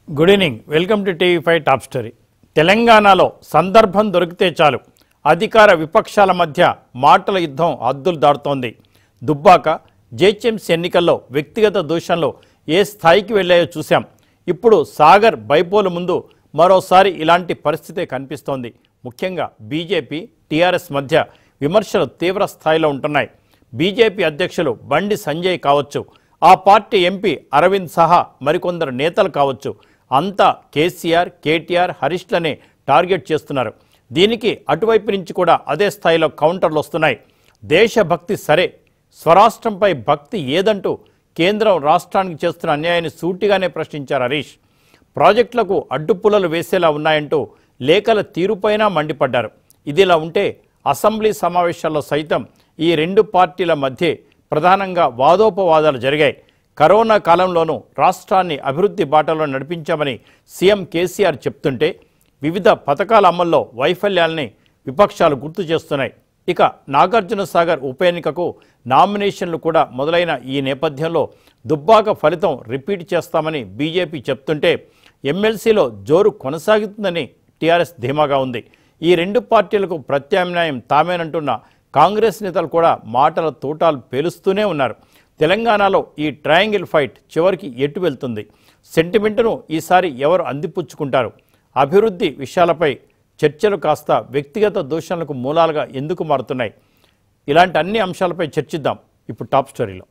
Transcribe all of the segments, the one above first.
Good evening welcome to TV five top story తెలంగాణలో సందర్భం దొరికితే చాలు అధికార విపక్షాల మధ్య మాటల యుద్ధం హద్దులు దాటుతోంది దుబ్బాక జేహెచ్ఎంసీ ఎన్నికల్లో వ్యక్తిగత దూషణలు ఏ స్థాయికి వెళ్ళాయో చూశాం ఇప్పుడు సాగర్ బైపోలు ముందు మరోసారి ఇలాంటి పరిస్థితే కనిపిస్తోంది ముఖ్యంగా బీజేపీ టీఆర్ఎస్ మధ్య విమర్శలు తీవ్ర స్థాయిలో ఉంటున్నాయి బీజేపీ అధ్యక్షులు బండి సంజయ్ కావచ్చు ఆ పార్టీ ఎంపీ అరవింద్ సహా మరికొందరు నేతలు కావచ్చు అంతా కేసీఆర్ కేటీఆర్ హరీష్లనే టార్గెట్ చేస్తున్నారు దీనికి అటువైపు నుంచి కూడా అదే స్థాయిలో కౌంటర్లు వస్తున్నాయి దేశభక్తి సరే స్వరాష్ట్రంపై భక్తి ఏదంటూ కేంద్రం రాష్ట్రానికి చేస్తున్న అన్యాయాన్ని సూటిగానే ప్రశ్నించారు హరీష్ ప్రాజెక్టులకు అడ్డుపుల్లలు వేసేలా ఉన్నాయంటూ లేఖల తీరుపైన మండిపడ్డారు ఇదిలా ఉంటే అసెంబ్లీ సమావేశాల్లో సైతం ఈ రెండు పార్టీల మధ్య ప్రధానంగా వాదోపవాదాలు జరిగాయి కరోనా కాలంలోనూ రాష్ట్రాన్ని అభివృద్ధి బాటలో నడిపించామని సీఎం కేసీఆర్ చెప్తుంటే వివిధ పథకాల అమల్లో వైఫల్యాల్ని విపక్షాలు గుర్తు చేస్తున్నాయి ఇక నాగార్జున సాగర్ ఉప ఎన్నికకు నామినేషన్లు కూడా మొదలైన ఈ నేపథ్యంలో దుబ్బాక ఫలితం రిపీట్ చేస్తామని బీజేపీ చెప్తుంటే ఎమ్మెల్సీలో జోరు కొనసాగుతుందని టీఆర్ఎస్ ధీమాగా ఉంది ఈ రెండు పార్టీలకు ప్రత్యామ్నాయం తామేనంటున్న కాంగ్రెస్ నేతలు కూడా మాటల తూటాలు పేలుస్తూనే ఉన్నారు తెలంగాణలో ఈ ట్రయాంగిల్ ఫైట్ చివరికి ఎటు వెళ్తుంది సెంటిమెంటును ఈసారి ఎవరు అందిపుచ్చుకుంటారు అభివృద్ధి విషయాలపై చర్చలు కాస్త వ్యక్తిగత దూషణలకు మూలాలుగా ఎందుకు మారుతున్నాయి ఇలాంటి అన్ని అంశాలపై చర్చిద్దాం ఇప్పుడు టాప్ స్టోరీలో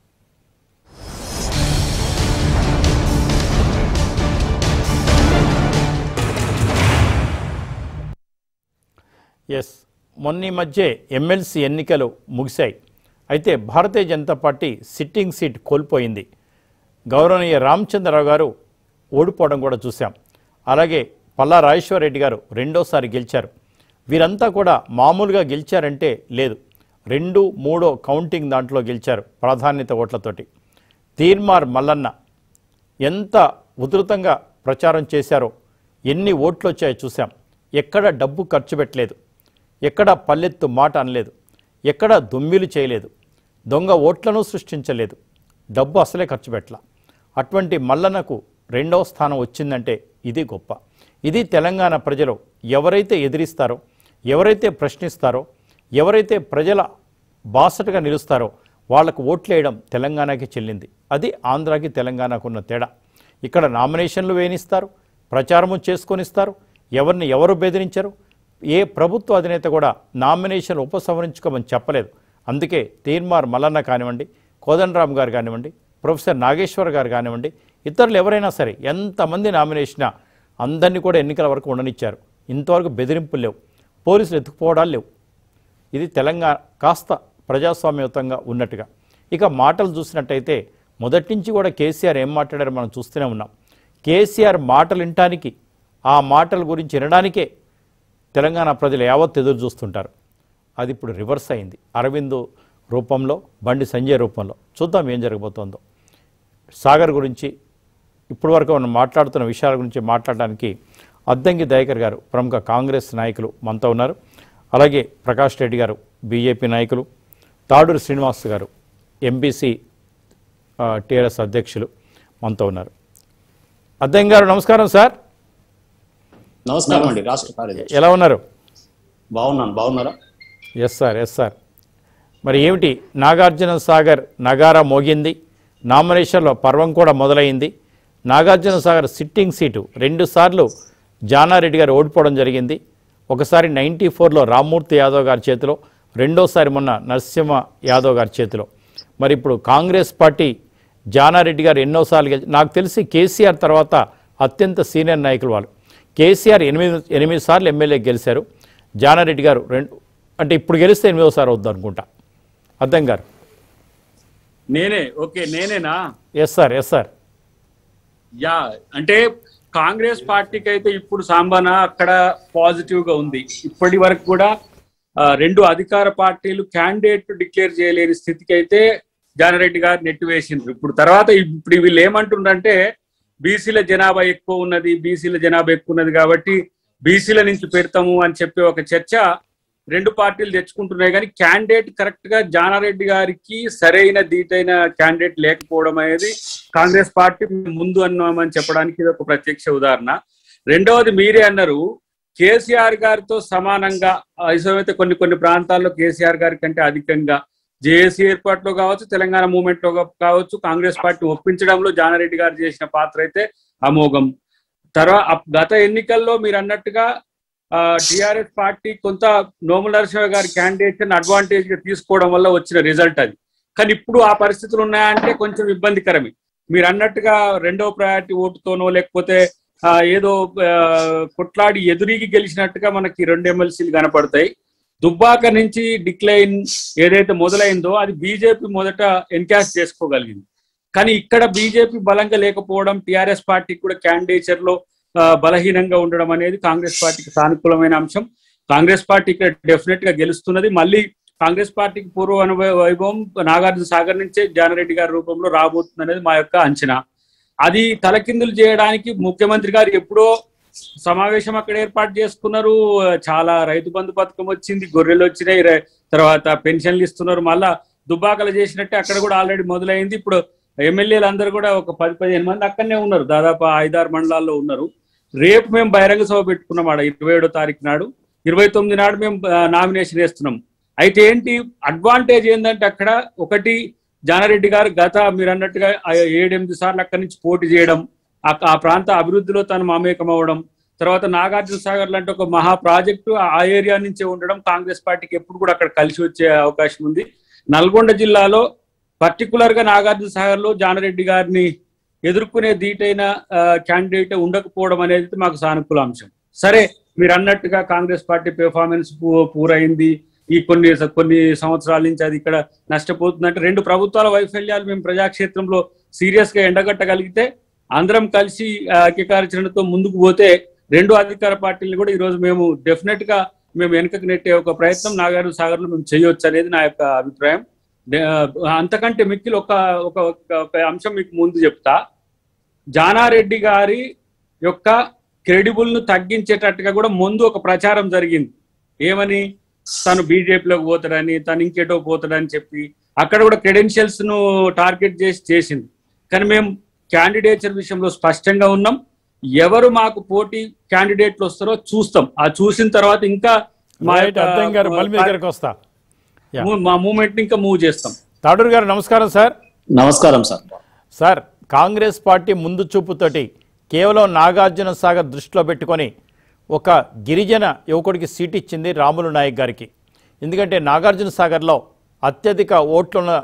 ఎస్ మొన్న ఈ మధ్య ఎమ్మెల్సీ ఎన్నికలు ముగిశాయి అయితే Bharatiya Janata party sitting seat కోల్పోయింది గౌరవనీయ రామచంద్రరావు గారు ఓడిపోవడం కూడా చూశాం అలాగే పల్లా రాజేశ్వరరెడ్డి గారు రెండోసారి గెలిచారు వీరంతా కూడా మామూలుగా గెలిచారంటే లేదు రెండు మూడో కౌంటింగ్ దాంట్లో గెలిచారు ప్రాధాన్యత ఓట్లతోటి తీర్మార్ మల్లన్న ఎంత ఉధృతంగా ప్రచారం చేశారో ఎన్ని ఓట్లు వచ్చాయో చూసాం ఎక్కడ డబ్బు ఖర్చు పెట్టలేదు ఎక్కడ పల్లెత్తు మాట అనలేదు ఎక్కడ దొమ్మిలు చేయలేదు దొంగ ఓట్లను సృష్టించలేదు డబ్బు అసలే ఖర్చు పెట్టల అటువంటి మల్లన్నకు రెండవ స్థానం వచ్చిందంటే ఇది గొప్ప ఇది తెలంగాణ ప్రజలు ఎవరైతే ఎదిరిస్తారో ఎవరైతే ప్రశ్నిస్తారో ఎవరైతే ప్రజల బాసటగా నిలుస్తారో వాళ్లకు ఓట్లేయడం తెలంగాణకి చెల్లింది అది ఆంధ్రాకి తెలంగాణకు ఉన్న తేడా ఇక్కడ నామినేషన్లు వేయనిస్తారు ప్రచారము చేసుకొనిస్తారు ఎవరిని ఎవరు బెదిరించరు ఏ ప్రభుత్వ అధినేత కూడా నామినేషన్ ఉపసంహరించుకోమని చెప్పలేదు అందుకే తీర్మార్ మల్లన్న కానివ్వండి కోదండరామ్ గారు కానివ్వండి ప్రొఫెసర్ నాగేశ్వర్ గారు కానివ్వండి ఇతరులు ఎవరైనా సరే ఎంతమంది నామినేషనా అందరినీ కూడా ఎన్నికల వరకు ఉండనిచ్చారు ఇంతవరకు బెదిరింపులు లేవు పోలీసులు ఎత్తుకుపోవడాలు లేవు ఇది తెలంగాణ కాస్త ప్రజాస్వామ్యయుతంగా ఉన్నట్టుగా ఇక మాటలు చూసినట్టయితే మొదటి నుంచి కూడా కేసీఆర్ ఏం మాట్లాడారో మనం చూస్తూనే ఉన్నాం కేసీఆర్ మాటలు వినటానికి ఆ మాటల గురించి వినడానికే తెలంగాణ ప్రజలు యావత్ ఎదురు చూస్తుంటారు అది ఇప్పుడు రివర్స్ అయింది అరవింద్ రూపంలో బండి సంజయ్ రూపంలో చూద్దాం ఏం జరగబోతోందో సాగర్ గురించి ఇప్పటి వరకు మనం మాట్లాడుతున్న విషయాల గురించి మాట్లాడడానికి అద్దంకి దయాకర్ గారు ప్రముఖ కాంగ్రెస్ నాయకులు మనతో ఉన్నారు అలాగే ప్రకాష్ రెడ్డి గారు బీజేపీ నాయకులు తాడూరు శ్రీనివాస్ గారు ఎంబీసీ టీఆర్ఎస్ అధ్యక్షులు మనతో ఉన్నారు అద్దంకి గారు నమస్కారం సార్ నమస్కారం అండి రాష్ట్ర కార్యదర్శి ఎలా ఉన్నారు బాగున్నాను బాగున్నారా ఎస్ సార్ ఎస్ సార్ మరి ఏమిటి నాగార్జున సాగర్ నగారా మోగింది నామినేషన్లో పర్వం కూడా మొదలైంది నాగార్జున సాగర్ సిట్టింగ్ సీటు రెండుసార్లు జానారెడ్డి గారు ఓడిపోవడం జరిగింది ఒకసారి నైంటీ ఫోర్లో రామ్మూర్తి యాదవ్ గారి చేతిలో రెండోసారి మొన్న నరసింహ యాదవ్ గారి చేతిలో మరి ఇప్పుడు కాంగ్రెస్ పార్టీ జానారెడ్డి గారు ఎన్నోసార్లు గెలిచి నాకు తెలిసి కేసీఆర్ తర్వాత అత్యంత సీనియర్ నాయకులు వాళ్ళు కేసీఆర్ ఎనిమిది ఎనిమిది సార్లు ఎమ్మెల్యే గెలిచారు జానారెడ్డి గారు రెండు అంటే ఇప్పుడు గెలిస్తే ఎనిమిదోసారి అవుద్ది అనుకుంటా అద్దం గారు నేనే ఓకే నేనేనా yes sir yes sir ya అంటే కాంగ్రెస్ పార్టీకి అయితే ఇప్పుడు సాంబన అక్కడ పాజిటివ్ గా ఉంది ఇప్పటి వరకు కూడా ఆ, రెండు అధికార పార్టీలు క్యాండిడేట్ డిక్లేర్ చేయలేని స్థితికి అయితే జానారెడ్డి గారు నెట్టి వేసిండ్రు ఇప్పుడు తర్వాత ఇప్పుడు వీళ్ళు ఏమంటుండ్రంటే బీసీల జనాభా ఎక్కువ ఉన్నది బీసీల జనాభా ఎక్కువ ఉన్నది కాబట్టి బీసీల నుంచి పెడతాము అని చెప్పి ఒక చర్చ రెండు పార్టీలు తెచ్చుకుంటున్నాయి కానీ క్యాండిడేట్ కరెక్ట్ గా జానారెడ్డి గారికి సరైన దీటైన క్యాండిడేట్ లేకపోవడం అనేది కాంగ్రెస్ పార్టీ ముందు అన్నామని చెప్పడానికి ఇది ఒక ప్రత్యక్ష ఉదాహరణ రెండవది మీరే అన్నారు కేసీఆర్ గారితో సమానంగా అయితే కొన్ని కొన్ని ప్రాంతాల్లో కేసీఆర్ గారి కంటే అధికంగా జేఏసీ ఏర్పాట్లో కావచ్చు తెలంగాణ మూవ్మెంట్ లో కావచ్చు కాంగ్రెస్ పార్టీ ఒప్పించడంలో జానారెడ్డి గారు చేసిన పాత్ర అయితే అమోఘం తర్వాత గత ఎన్నికల్లో మీరు అన్నట్టుగా టిఆర్ఎస్ పార్టీ కొంత నోముల నరసింహ గారి క్యాండిడేట్ అడ్వాంటేజ్ గా తీసుకోవడం వల్ల వచ్చిన రిజల్ట్ అది కానీ ఇప్పుడు ఆ పరిస్థితులు ఉన్నాయంటే కొంచెం ఇబ్బందికరమే మీరు అన్నట్టుగా రెండో ప్రయారిటీ ఓటుతోనో లేకపోతే ఆ, ఏదో ఆ, కొట్లాడి ఎదురికి గెలిచినట్టుగా మనకి రెండు ఎమ్మెల్సీలు కనపడతాయి దుబ్బాక నుంచి డిక్లైన్ ఏదైతే మొదలైందో అది బీజేపీ మొదట ఎన్కాష్ చేసుకోగలిగింది కానీ ఇక్కడ బీజేపీ బలంగా లేకపోవడం టిఆర్ఎస్ పార్టీకి కూడా క్యాండిడేచర్ లో ఆ, బలహీనంగా ఉండడం అనేది కాంగ్రెస్ పార్టీకి సానుకూలమైన అంశం కాంగ్రెస్ పార్టీ ఇక్కడ డెఫినెట్ గా గెలుస్తున్నది మళ్ళీ కాంగ్రెస్ పార్టీకి పూర్వ అనుభవ వైభవం నాగార్జున సాగర్ నుంచే జానారెడ్డి గారి రూపంలో రాబోతుంది అనేది మా యొక్క అంచనా అది తలకిందులు చేయడానికి ముఖ్యమంత్రి గారు ఎప్పుడో సమావేశం అక్కడ ఏర్పాటు చేసుకున్నారు చాలా రైతు బంధు పథకం వచ్చింది గొర్రెలు వచ్చినాయి రై- తర్వాత పెన్షన్లు ఇస్తున్నారు మళ్ళా దుబ్బాకలు చేసినట్టే అక్కడ కూడా ఆల్రెడీ మొదలైంది ఇప్పుడు ఎమ్మెల్యేలు అందరూ కూడా ఒక పది పదిహేను మంది అక్కడనే ఉన్నారు దాదాపు ఐదారు మండలాల్లో ఉన్నారు రేపు మేము బహిరంగ సభ పెట్టుకున్నాం ఆడ ఇరవై ఏడో తారీఖు నాడు ఇరవై తొమ్మిది నాడు మేము నామినేషన్ వేస్తున్నాం అయితే ఏంటి అడ్వాంటేజ్ ఏంటంటే అక్కడ ఒకటి జానారెడ్డి గారు గత మీరు అన్నట్టుగా ఆ ఏడెనిమిది సార్లు అక్కడి నుంచి పోటీ చేయడం ఆ- ఆ ప్రాంత అభివృద్ధిలో తను మమేకం అవ్వడం తర్వాత నాగార్జున సాగర్ లాంటి ఒక మహా ప్రాజెక్టు ఆ ఏరియా నుంచే ఉండడం కాంగ్రెస్ పార్టీకి ఎప్పుడు కూడా అక్కడ కలిసి వచ్చే అవకాశం ఉంది నల్గొండ జిల్లాలో పర్టికులర్ గా నాగార్జున సాగర్ లో జానారెడ్డి గారిని ఎదుర్కొనే ధీటైన క్యాండిడేట్ ఉండకపోవడం అనేది మాకు సానుకూల అంశం సరే మీరు అన్నట్టుగా కాంగ్రెస్ పార్టీ పెర్ఫార్మెన్స్ పూరైంది ఈ కొన్ని కొన్ని సంవత్సరాల నుంచి అది ఇక్కడ నష్టపోతుందంటే రెండు ప్రభుత్వాల వైఫల్యాలు మేము ప్రజాక్షేత్రంలో సీరియస్ గా ఎండగట్టగలిగితే అందరం కలిసి ఆ, ఐక్యకార్యాచరణతో ముందుకు పోతే రెండు అధికార పార్టీలు కూడా ఈ రోజు మేము డెఫినెట్ గా మేము వెనుకకు నెట్టే ఒక ప్రయత్నం నాగార్జున సాగర్ లో మేము చేయొచ్చు అనేది నా యొక్క అభిప్రాయం దే- ఆ, అంతకంటే మిక్కిలి ఒక ఒక ఒక- ఒక అంశం మీకు ముందు చెప్తా జానారెడ్డి గారి యొక్క క్రెడిబుల్ ను తగ్గించేటట్టుగా కూడా ముందు ఒక ప్రచారం జరిగింది ఏమని తను బీజేపీలోకి పోతాడని తను ఇంకేటో పోతాడని చెప్పి అక్కడ కూడా క్రెడెన్షియల్స్ ను టార్గెట్ చేసి చేసింది కానీ మేము క్యాండిడేచర్ విషయంలో స్పష్టంగా ఉన్నాం ఎవరు మాకు పోటీ క్యాండిడేట్లు వస్తారో చూస్తాం ఆ చూసిన తర్వాత ఇంకా మా రైట్ అర్థం గారు మళ్ళీ మీ దగ్గరకు వస్తా యా. యొక్క- మా మూమెంట్ ఇంకా మూవ్ చేస్తాం తాడూరు గారు నమస్కారం సార్ నమస్కారం సార్ సార్ కాంగ్రెస్ పార్టీ ముందు చూపుతోటి కేవలం నాగార్జున సాగర్ దృష్టిలో పెట్టుకొని ఒక గిరిజన యువకుడికి సీట్ ఇచ్చింది రాములు నాయక్ గారికి ఎందుకంటే నాగార్జున సాగర్లో అత్యధిక ఓట్లున్న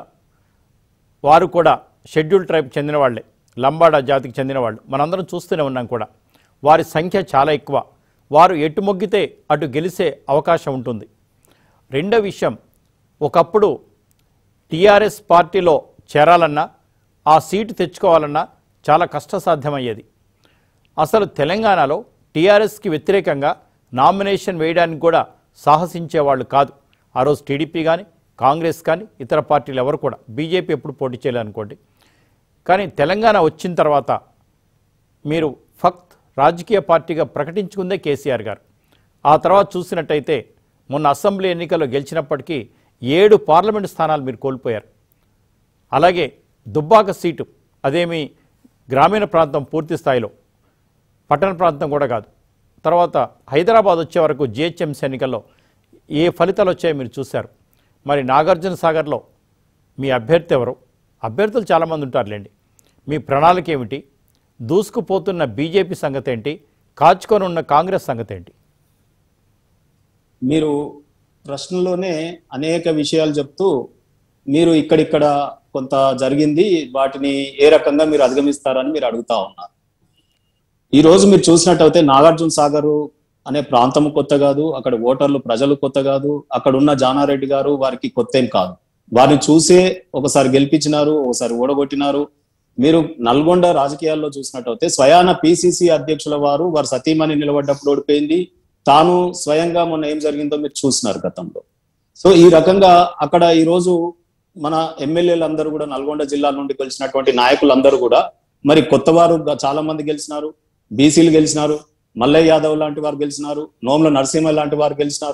వారు కూడా షెడ్యూల్ ట్రైబ్ చెందిన వాళ్ళే లంబాడా జాతికి చెందిన వాళ్ళు మనందరం చూస్తూనే ఉన్నాం కూడా వారి సంఖ్య చాలా ఎక్కువ వారు ఎటు మొగ్గితే అటు గెలిసే అవకాశం ఉంటుంది రెండో విషయం ఒకప్పుడు టీఆర్ఎస్ పార్టీలో చేరాలన్నా ఆ సీటు తెచ్చుకోవాలన్నా చాలా కష్టసాధ్యమయ్యేది అసలు తెలంగాణలో టీఆర్ఎస్కి వ్యతిరేకంగా నామినేషన్ వేయడానికి కూడా సాహసించేవాళ్ళు కాదు ఆ రోజు టీడీపీ కానీ కాంగ్రెస్ కానీ ఇతర పార్టీలు ఎవరు కూడా బీజేపీ ఎప్పుడు పోటీ చేయాలనుకోండి కానీ తెలంగాణ వచ్చిన తర్వాత మీరు ఫక్త్ రాజకీయ పార్టీగా ప్రకటించుకుందే కేసీఆర్ గారు ఆ తర్వాత చూసినట్టయితే మొన్న అసెంబ్లీ ఎన్నికల్లో గెలిచినప్పటికీ ఏడు పార్లమెంటు స్థానాలు మీరు కోల్పోయారు అలాగే దుబ్బాక సీటు అదేమి గ్రామీణ ప్రాంతం పూర్తి స్థాయిలో పట్టణ ప్రాంతం కూడా కాదు తర్వాత హైదరాబాద్ వచ్చే వరకు జిహెచ్ఎంసీ ఎన్నికల్లో ఏ ఫలితాలు వచ్చాయో మీరు చూశారు మరి నాగార్జున సాగర్లో మీ అభ్యర్థి ఎవరు అభ్యర్థులు చాలామంది ఉంటారులేండి మీ ప్రణాళిక ఏమిటి దూసుకుపోతున్న బీజేపీ సంగతి ఏంటి కాచుకొని ఉన్న కాంగ్రెస్ సంగతి ఏంటి మీరు ప్రశ్నలోనే అనేక విషయాలు చెప్తూ మీరు ఇక్కడిక్కడ కొంత జరిగింది వాటిని ఏ రకంగా మీరు అధిగమిస్తారని మీరు అడుగుతా ఉన్నారు ఈ రోజు మీరు చూసినట్టయితే నాగార్జున సాగర్ అనే ప్రాంతం కొత్త కాదు అక్కడ ఓటర్లు ప్రజలు కొత్త కాదు అక్కడ ఉన్న జానారెడ్డి గారు వారికి కొత్త ఏం కాదు వారిని చూసే ఒకసారి గెలిపించినారు ఒకసారి ఓడగొట్టినారు మీరు నల్గొండ రాజకీయాల్లో చూసినట్టయితే స్వయాన పిసిసి అధ్యక్షుల వారు వారు సతీమణి నిలబడ్డప్పుడు ఓడిపోయింది తాను స్వయంగా మొన్న ఏం జరిగిందో మీరు చూసినారు గతంలో సో ఈ రకంగా అక్కడ ఈ రోజు మన ఎమ్మెల్యేలు అందరూ కూడా నల్గొండ జిల్లా నుండి గెలిచినటువంటి నాయకులందరూ కూడా మరి కొత్త వారు గా- చాలా మంది గెలిచినారు బీసీలు గెలిచినారు మల్లయ్య యాదవ్ లాంటి వారు గెలిచినారు నోముల నరసింహ లాంటి వారు గెలిచినారు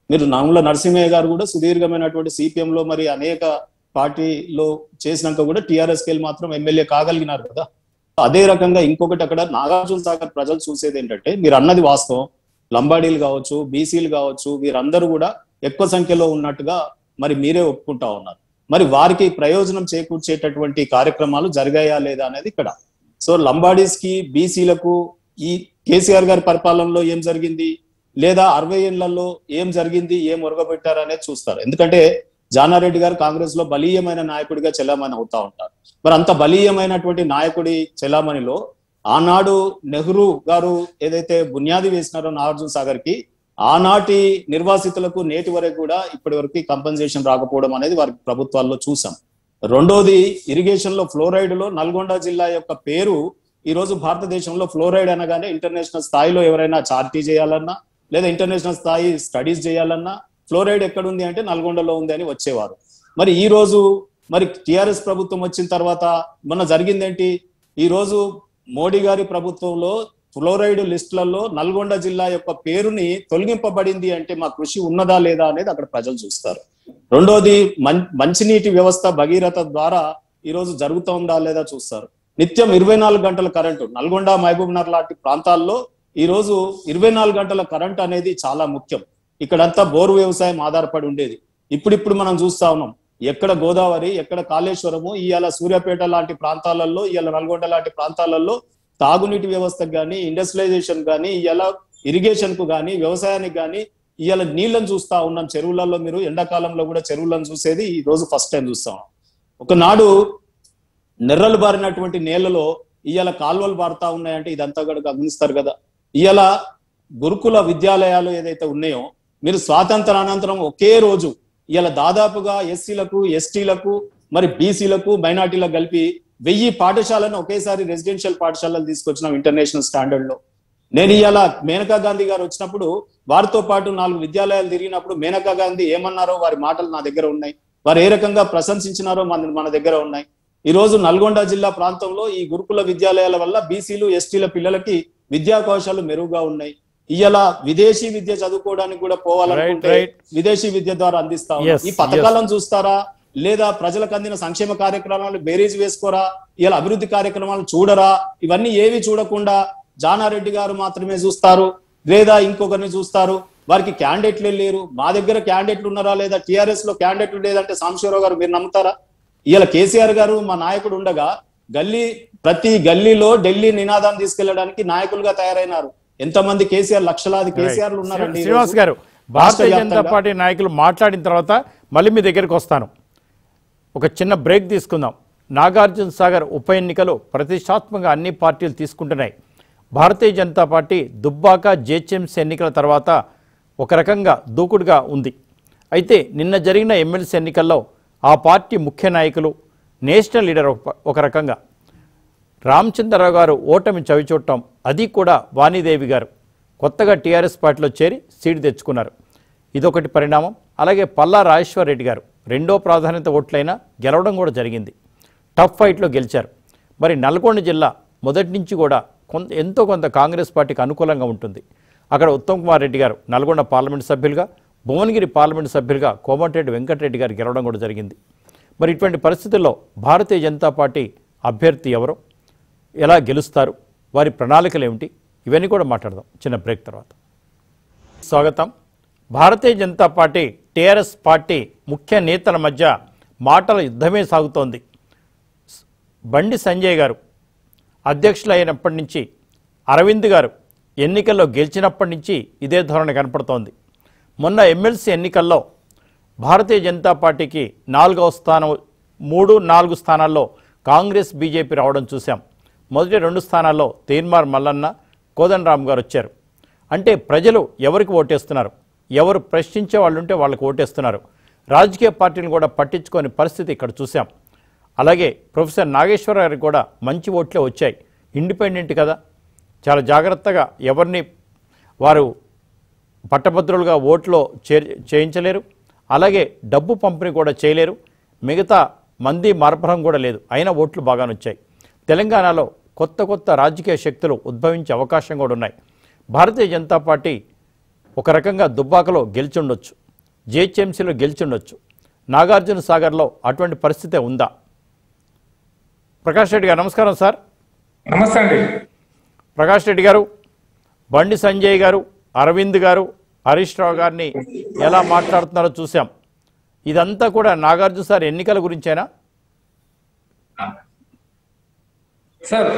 మీరు నాముల నరసింహయ్య గారు కూడా సుదీర్ఘమైనటువంటి సిపిఎం లో మరి అనేక పార్టీలో చేసినాక కూడా టిఆర్ఎస్ కెళ్ళి మాత్రం ఎమ్మెల్యే కాగలిగినారు కదా అదే రకంగా ఇంకొకటి అక్కడ నాగార్జున సాగర్ ప్రజలు చూసేది ఏంటంటే మీరు అన్నది వాస్తవం లంబాడీలు కావచ్చు బీసీలు కావచ్చు వీరందరూ కూడా ఎక్కువ సంఖ్యలో ఉన్నట్టుగా మరి మీరే ఒప్పుకుంటా ఉన్నారు మరి వారికి ప్రయోజనం చేకూర్చేటటువంటి కార్యక్రమాలు జరిగాయా లేదా అనేది ఇక్కడ సో లంబాడీస్ కి బీసీలకు ఈ కేసీఆర్ గారి పరిపాలనలో ఏం జరిగింది లేదా అరవై ఏళ్లలో ఏం జరిగింది ఏం ఒరగబెట్టారు అనేది చూస్తారు ఎందుకంటే జానారెడ్డి గారు కాంగ్రెస్ లో బలీయమైన నాయకుడిగా చెలామణి అవుతా ఉంటారు మరి అంత బలీయమైనటువంటి నాయకుడి చెలామణిలో ఆనాడు నెహ్రూ గారు ఏదైతే బునియాది వేసినారో నాగార్జున సాగర్ కి ఆనాటి నిర్వాసితులకు నేటి వరకు కూడా ఇప్పటి వరకు కంపెన్సేషన్ రాకపోవడం అనేది వారి ప్రభుత్వాల్లో చూసాం రెండోది ఇరిగేషన్ లో ఫ్లోరైడ్ లో నల్గొండ జిల్లా యొక్క పేరు ఈ రోజు భారతదేశంలో ఫ్లోరైడ్ అనగానే ఇంటర్నేషనల్ స్థాయిలో ఎవరైనా చార్టీ చేయాలన్నా లేదా ఇంటర్నేషనల్ స్థాయి స్టడీస్ చేయాలన్నా ఫ్లోరైడ్ ఎక్కడుంది అంటే నల్గొండలో ఉంది అని వచ్చేవారు మరి ఈ రోజు మరి టిఆర్ఎస్ ప్రభుత్వం వచ్చిన తర్వాత మొన్న జరిగిందేంటి ఈ రోజు మోడీ గారి ప్రభుత్వంలో ఫ్లోరైడ్ లిస్టులలో నల్గొండ జిల్లా యొక్క పేరుని తొలగింపబడింది అంటే మా కృషి ఉన్నదా లేదా అనేది అక్కడ ప్రజలు చూస్తారు రెండోది మం మంచినీటి వ్యవస్థ భగీరథ ద్వారా ఈ రోజు జరుగుతోందా లేదా చూస్తారు నిత్యం ఇరవై నాలుగు గంటల కరెంటు నల్గొండ మహబూబ్నగర్ లాంటి ప్రాంతాల్లో ఈ రోజు ఇరవై నాలుగు గంటల కరెంట్ అనేది చాలా ముఖ్యం ఇక్కడంతా బోరు వ్యవసాయం ఆధారపడి ఉండేది ఇప్పుడిప్పుడు మనం చూస్తా ఉన్నాం ఎక్కడ గోదావరి ఎక్కడ కాళేశ్వరము ఇవాళ సూర్యాపేట లాంటి ప్రాంతాలలో ఇవాళ నల్గొండ లాంటి ప్రాంతాలలో తాగునీటి వ్యవస్థకు కానీ ఇండస్ట్రియలైజేషన్ కానీ ఇవాళ ఇరిగేషన్ కు కానీ వ్యవసాయానికి కానీ ఇవాళ నీళ్ళని చూస్తా ఉన్నాం చెరువులలో మీరు ఎండాకాలంలో కూడా చెరువులను చూసేది ఈ రోజు ఫస్ట్ టైం చూస్తాం ఒకనాడు నెర్రలు బారినటువంటి నేలలో ఇవాళ కాల్వలు బారుతా ఉన్నాయంటే ఇదంతా కూడా గమనిస్తారు కదా ఇవాళ గురుకుల విద్యాలయాలు ఏదైతే ఉన్నాయో మీరు స్వాతంత్ర అనంతరం ఒకే రోజు ఇవాళ దాదాపుగా ఎస్సీలకు ఎస్టీలకు మరి బీసీలకు మైనార్టీలకు కలిపి వెయ్యి పాఠశాలను ఒకేసారి రెసిడెన్షియల్ పాఠశాలలు తీసుకొచ్చినాం ఇంటర్నేషనల్ స్టాండర్డ్ లో నేను ఇవాళ మేనకా గాంధీ గారు వచ్చినప్పుడు వారితో పాటు నాలుగు విద్యాలయాలు తిరిగినప్పుడు మేనకా గాంధీ ఏమన్నారో వారి మాటలు నా దగ్గర ఉన్నాయి వారు ఏ రకంగా ప్రశంసించినారో మన మన దగ్గర ఉన్నాయి ఈ రోజు నల్గొండ జిల్లా ప్రాంతంలో ఈ గురుకుల విద్యాలయాల వల్ల బీసీలు ఎస్టీల పిల్లలకి విద్యాకోశాలు మెరుగ్గా ఉన్నాయి ఇవాళ విదేశీ విద్య చదువుకోవడానికి కూడా పోవాలనుకుంటే Right, right. విదేశీ విద్య ద్వారా అందిస్తా ఉన్నాం. Yes, ఈ పథకాలను చూస్తారా లేదా ప్రజలకు అందిన సంక్షేమ కార్యక్రమాలు బేరీజ్ వేసుకోరా ఇలా అభివృద్ధి కార్యక్రమాలు చూడరా ఇవన్నీ ఏవి చూడకుండా జానారెడ్డి గారు మాత్రమే చూస్తారు లేదా ఇంకొకరిని చూస్తారు వారికి క్యాండిడేట్లే లేరు మా దగ్గర క్యాండిడేట్లు ఉన్నారా లేదా టిఆర్ఎస్ లో క్యాండిడేట్లు లేదంటే సాంబశివరావు గారు మీరు నమ్ముతారా ఇవాళ కేసీఆర్ గారు మా నాయకుడు ఉండగా గల్లీ ప్రతి గల్లీలో ఢిల్లీ నినాదాన్ని తీసుకెళ్లడానికి నాయకులుగా తయారైనారు ఎంతమంది కేసీఆర్ లక్షలాది కేసీఆర్లు ఉన్నారండి ఈ శ్రీనివాస్ రోజు. గారు భారతీయ రాష్ట్ర జనతా వ్యాప్తంగా. పార్టీ నాయకులు మాట్లాడిన తర్వాత మళ్ళీ మీ దగ్గరికి వస్తాను ఒక చిన్న బ్రేక్ తీసుకుందాం నాగార్జున సాగర్ ఉప ఎన్నికలు ప్రతిష్టాత్మకంగా అన్ని పార్టీలు తీసుకుంటున్నాయి భారతీయ జనతా పార్టీ దుబ్బాక జేహెచ్ఎంసీ ఎన్నికల తర్వాత ఒక రకంగా దూకుడుగా ఉంది అయితే నిన్న జరిగిన ఎమ్మెల్సీ ఎన్నికల్లో ఆ పార్టీ ముఖ్య నాయకులు నేషనల్ లీడర్ ఒక- ఒక రకంగా రామచంద్రరావు గారు ఓటమి చవిచూడటం అది కూడా వాణిదేవి గారు కొత్తగా టీఆర్ఎస్ పార్టీలో చేరి సీటు తెచ్చుకున్నారు ఇదొకటి పరిణామం అలాగే పల్లా రాజేశ్వర రెడ్డి గారు రెండో ప్రాధాన్యత ఓట్లైనా గెలవడం కూడా జరిగింది టఫ్ ఫైట్లో గెలిచారు మరి నల్గొండ జిల్లా మొదటి నుంచి కూడా కొంత ఎంతో కొంత కాంగ్రెస్ పార్టీకి అనుకూలంగా ఉంటుంది అక్కడ ఉత్తమ్ కుమార్ రెడ్డి గారు నల్గొండ పార్లమెంట్ సభ్యులుగా భువనగిరి పార్లమెంట్ సభ్యులుగా కోమటిరెడ్డి వెంకటరెడ్డి గారు గెలవడం కూడా జరిగింది మరి ఇటువంటి పరిస్థితుల్లో భారతీయ జనతా పార్టీ అభ్యర్థి ఎవరో ఎలా గెలుస్తారు వారి ప్రణాళికలు ఏమిటి ఇవన్నీ కూడా మాట్లాడదాం చిన్న బ్రేక్ తర్వాత స్వాగతం Bharatiya Janata party TRS party ముఖ్య నేతల మధ్య మాటల యుద్ధమే సాగుతోంది బండి సంజయ్ గారు అధ్యక్షులు అయినప్పటి నుంచి అరవింద్ గారు ఎన్నికల్లో గెలిచినప్పటి నుంచి ఇదే ధోరణి కనపడుతోంది మొన్న ఎమ్మెల్సీ ఎన్నికల్లో భారతీయ జనతా పార్టీకి నాలుగవ స్థానం మూడు నాలుగు స్థానాల్లో కాంగ్రెస్ బీజేపీ రావడం చూశాం మొదటి రెండు స్థానాల్లో తీన్మార్ మల్లన్న కోదండరామ్ గారు వచ్చారు అంటే ప్రజలు ఎవరికి ఓటేస్తున్నారు ఎవరు ప్రశ్నించే వాళ్ళు ఉంటే వాళ్ళకి ఓటేస్తున్నారు రాజకీయ పార్టీలు కూడా పట్టించుకోని పరిస్థితి ఇక్కడ చూసాం అలాగే ప్రొఫెసర్ నాగేశ్వర గారికి కూడా మంచి ఓట్లే వచ్చాయి ఇండిపెండెంట్ కదా చాలా జాగ్రత్తగా ఎవరిని వారు పట్టభద్రులుగా ఓట్లో చే చేయించలేరు అలాగే డబ్బు పంపిణీ కూడా చేయలేరు మిగతా మంది మార్పడం కూడా లేదు అయినా ఓట్లు బాగానే వచ్చాయి తెలంగాణలో కొత్త కొత్త రాజకీయ శక్తులు ఉద్భవించే అవకాశం కూడా ఉన్నాయి భారతీయ జనతా పార్టీ ఒక రకంగా దుబ్బాకలో గెలిచుండొచ్చు జేహెచ్ఎంసీలో గెలిచుండొచ్చు నాగార్జున సాగర్లో అటువంటి పరిస్థితే ఉందా ప్రకాష్ రెడ్డి గారు నమస్కారం సార్ నమస్తే అండి ప్రకాష్ రెడ్డి గారు బండి సంజయ్ గారు అరవింద్ గారు హరీష్ రావు గారిని ఎలా మాట్లాడుతున్నారో చూసాం ఇదంతా కూడా నాగార్జున సార్ ఎన్నికల గురించేనా సార్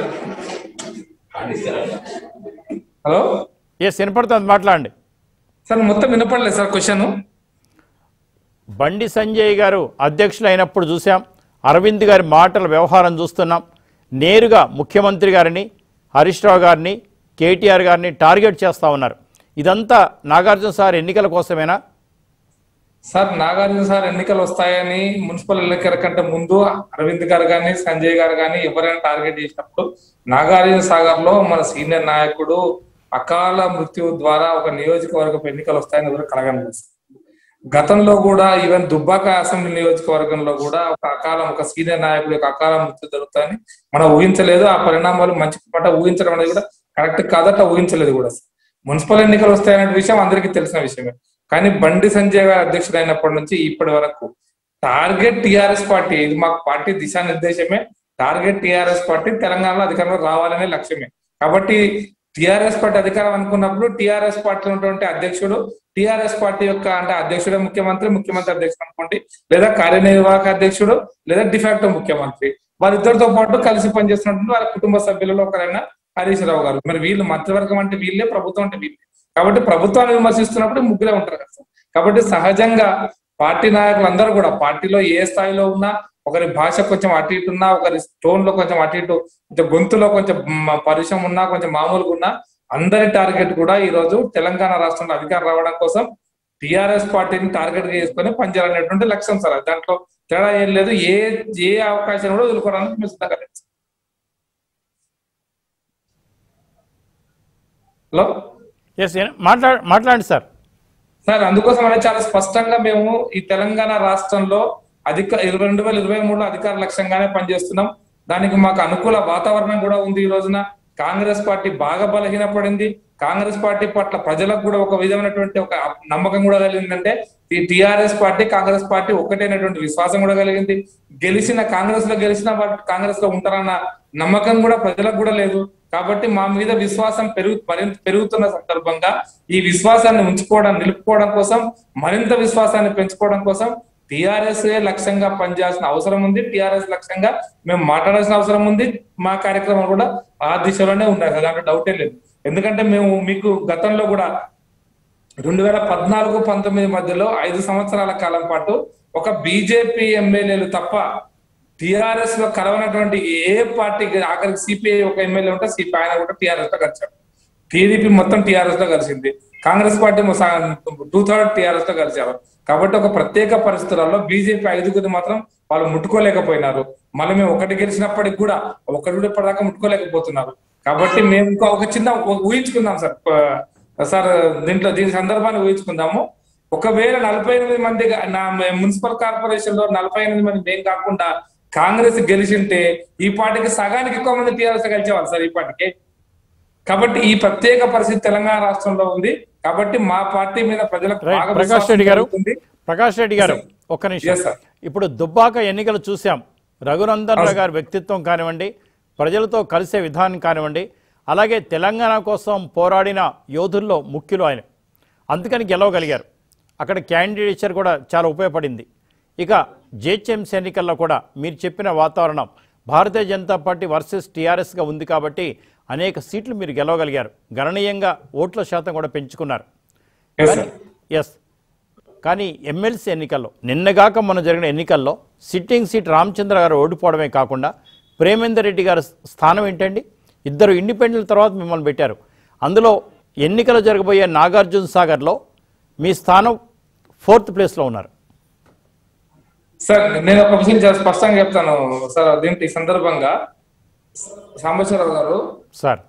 హలో ఎస్ వినపడుతుంది మాట్లాడండి సార్ మొత్తం వినపడలేదు సార్ క్వశ్చన్ బండి సంజయ్ గారు అధ్యక్షులు అయినప్పుడు చూసాం అరవింద్ గారి మాటల వ్యవహారం చూస్తున్నాం నేరుగా ముఖ్యమంత్రి గారిని హరీష్ రావు గారిని కేటీఆర్ గారిని టార్గెట్ చేస్తా ఉన్నారు ఇదంతా నాగార్జున సార్ ఎన్నికల కోసమేనా సార్ నాగార్జున సార్ ఎన్నికలు వస్తాయని మున్సిపల్ ఎన్నికల కంటే ముందు అరవింద్ గారు కానీ సంజయ్ గారు కానీ ఎవరైనా టార్గెట్ చేసినప్పుడు నాగార్జున సాగర్ లో మన సీనియర్ నాయకుడు అకాల మృత్యు ద్వారా ఒక నియోజకవర్గపు ఎన్నికలు వస్తాయని ఎవరు కలగలేదు సార్. గతంలో కూడా ఈవెన్ దుబ్బాక అసెంబ్లీ నియోజకవర్గంలో కూడా ఒక అకాలం ఒక సీనియర్ నాయకుడు యొక్క అకాల మృత్యు జరుగుతాయని మనం ఊహించలేదు ఆ పరిణామాలు మంచి పట్ల ఊహించడం అనేది కూడా కరెక్ట్ కాదట ఊహించలేదు కూడా మున్సిపల్ ఎన్నికలు వస్తాయనే విషయం అందరికీ తెలిసిన విషయమే కానీ బండి సంజయ్ గారు అధ్యక్షుడు అయినప్పటి నుంచి ఇప్పటి వరకు టార్గెట్ టిఆర్ఎస్ పార్టీ ఇది మాకు పార్టీ దిశానిర్దేశమే టార్గెట్ టిఆర్ఎస్ పార్టీ తెలంగాణలో అధికారంలో రావాలనే లక్ష్యమే కాబట్టి టిఆర్ఎస్ పార్టీ అధికారం అనుకున్నప్పుడు టిఆర్ఎస్ పార్టీ ఉన్నటువంటి అధ్యక్షుడు టిఆర్ఎస్ పార్టీ యొక్క అంటే అధ్యక్షుడే ముఖ్యమంత్రి ముఖ్యమంత్రి అధ్యక్షుడు అనుకోండి లేదా కార్యనిర్వాహక అధ్యక్షుడు లేదా డిఫాక్టో ముఖ్యమంత్రి వారిద్దరితో పాటు కలిసి పనిచేస్తున్నటువంటి వారి కుటుంబ సభ్యులలో ఒకరైన హరీష్ రావు గారు మరి వీళ్ళు మంత్రివర్గం అంటే వీళ్ళే ప్రభుత్వం అంటే వీళ్ళే కాబట్టి ప్రభుత్వాన్ని విమర్శిస్తున్నప్పుడు ముగ్గురే ఉంటారు కదా సార్. కాబట్టి సహజంగా పార్టీ నాయకులు అందరూ కూడా పార్టీలో ఏ స్థాయిలో ఉన్నా ఒకరి భాష కొంచెం అటు ఇటు ఉన్నా ఒకరి టోన్ లో కొంచెం అటు ఇటు కొంచెం గొంతులో కొంచెం మ- పరుషం ఉన్నా కొంచెం మామూలుగా ఉన్నా అందరి టార్గెట్ కూడా ఈ రోజు తెలంగాణ రాష్ట్రంలో అధికారం రావడం కోసం టిఆర్ఎస్ పార్టీని టార్గెట్ గా చేసుకొని పనిచేయాలనేటువంటి లక్ష్యం సార్ దాంట్లో తేడా ఏం లేదు ఏ ఏ అవకాశం కూడా వదులుకోవడానికి మేము సిద్ధంగా లేము సార్. హలో ఎస్ మాట్లా మాట్లాడండి సార్ సార్ అందుకోసం అనేది చాలా స్పష్టంగా మేము ఈ తెలంగాణ రాష్ట్రంలో అధిక ఇరవై రెండు వేల ఇరవై మూడులో అధికార లక్ష్యంగానే పనిచేస్తున్నాం దానికి మాకు అనుకూల వాతావరణం కూడా ఉంది ఈ రోజున కాంగ్రెస్ పార్టీ బాగా బలహీనపడింది కాంగ్రెస్ పార్టీ పట్ల ప్రజలకు కూడా ఒక విధమైనటువంటి ఒక నమ్మకం కూడా కలిగిందంటే ఈ టిఆర్ఎస్ పార్టీ కాంగ్రెస్ పార్టీ ఒకటైనటువంటి విశ్వాసం కూడా కలిగింది గెలిచిన కాంగ్రెస్ లో గెలిచిన వాళ్ళు కాంగ్రెస్ లో ఉంటారన్న నమ్మకం కూడా ప్రజలకు కూడా లేదు కాబట్టి మా మీద విశ్వాసం పెరుగు మరింత పెరుగుతున్న సందర్భంగా ఈ విశ్వాసాన్ని ఉంచుకోవడం నిలుపుకోవడం కోసం మరింత విశ్వాసాన్ని పెంచుకోవడం కోసం టిఆర్ఎస్ లక్ష్యంగా పనిచేయాల్సిన అవసరం ఉంది టిఆర్ఎస్ లక్ష్యంగా మేము మాట్లాడాల్సిన అవసరం ఉంది మా కార్యక్రమం కూడా ఆ దిశలోనే ఉన్నాయి సార్ దాంట్లో డౌటే లేదు ఎందుకంటే మేము మీకు గతంలో కూడా రెండు వేల పద్నాలుగు పంతొమ్మిది మధ్యలో ఐదు సంవత్సరాల కాలం పాటు ఒక బీజేపీ ఎమ్మెల్యేలు తప్ప టిఆర్ఎస్ లో కలవనటువంటి ఏ పార్టీకి ఆఖరికి సిపిఐ ఒక ఎమ్మెల్యే ఉంటే సిపి ఆయన కూడా టిఆర్ఎస్ లో కలిసాడు టీడీపీ మొత్తం టిఆర్ఎస్ లో కలిసింది Congress party two third TRS లో కలిశారు కాబట్టి ఒక ప్రత్యేక పరిస్థితులలో బీజేపీ ఐదుగురు మాత్రం వాళ్ళు ముట్టుకోలేకపోయినారు మళ్ళీ మేము ఒకటి గెలిచినప్పటికి కూడా ఒకటి కూడా ఇప్పటిదాకా ముట్టుకోలేకపోతున్నారు కాబట్టి మేము ఇంకా ఒక చిన్న ఊ- ఊహించుకుందాం సార్ ప- సార్ దీంట్లో దీని సందర్భాన్ని ఊహించుకుందాము ఒకవేళ నలభై ఎనిమిది మంది గా- నా మున్సిపల్ కార్పొరేషన్ లో నలభై ఎనిమిది మంది మేము కాకుండా కాంగ్రెస్ గెలిచింటే ఈ పార్టీకి సగానికి ఎక్కువ మంది టీఆర్ఎస్ గెలిచేవాళ్ళు సార్ ఈ పార్టీకి కాబట్టి ఈ ప్రత్యేక పరిస్థితి తెలంగాణ రాష్ట్రంలో ఉంది కాబట్టి మా పార్టీ మీద ప్రజలకు రైట్ బాగా ప్రకాష్ విశ్వాసం రెడ్డి గారు కలుగుతుంది. ప్రకాష్ రెడ్డి గారు Yes, sir. ఒక్క నిమిషం Yes, sir. ఇప్పుడు దుబ్బాక ఎన్నికలు చూసాం రఘునందన్ రావు గారి వ్యక్తిత్వం కానివ్వండి ప్రజలతో కలిసే విధానం కానివ్వండి అలాగే తెలంగాణ కోసం పోరాడిన యోధుల్లో ముఖ్యులు ఆయన అందుకని గెలవగలిగారు అక్కడ క్యాండిడేచర్ కూడా చాలా ఉపయోగపడింది ఇక జేహెచ్ఎంసీ ఎన్నికల్లో కూడా మీరు చెప్పిన వాతావరణం భారతీయ జనతా పార్టీ వర్సెస్ టీఆర్ఎస్గా ఉంది కాబట్టి అనేక సీట్లు మీరు గెలవగలిగారు గణనీయంగా ఓట్ల శాతం కూడా పెంచుకున్నారు Yes, కానీ sir. ఎస్ కానీ ఎమ్మెల్సీ ఎన్నికల్లో నిన్నగాక మొన్న జరిగిన ఎన్నికల్లో సిట్టింగ్ సీట్ రామచంద్ర గారు ఓడిపోవడమే కాకుండా ప్రేమేందర్ రెడ్డి గారి స్థానం ఏంటండి ఇద్దరు ఇండిపెండెంట్ తర్వాత మిమ్మల్ని పెట్టారు అందులో ఎన్నికలు జరగబోయే నాగార్జున సాగర్లో మీ స్థానం ఫోర్త్ ప్లేస్లో ఉన్నారు సార్ నేను ఒక విషయం చాలా స్పష్టంగా చెప్తాను సార్ దీంట్లో ఈ సందర్భంగా సాంబశ్వరరావు గారు సార్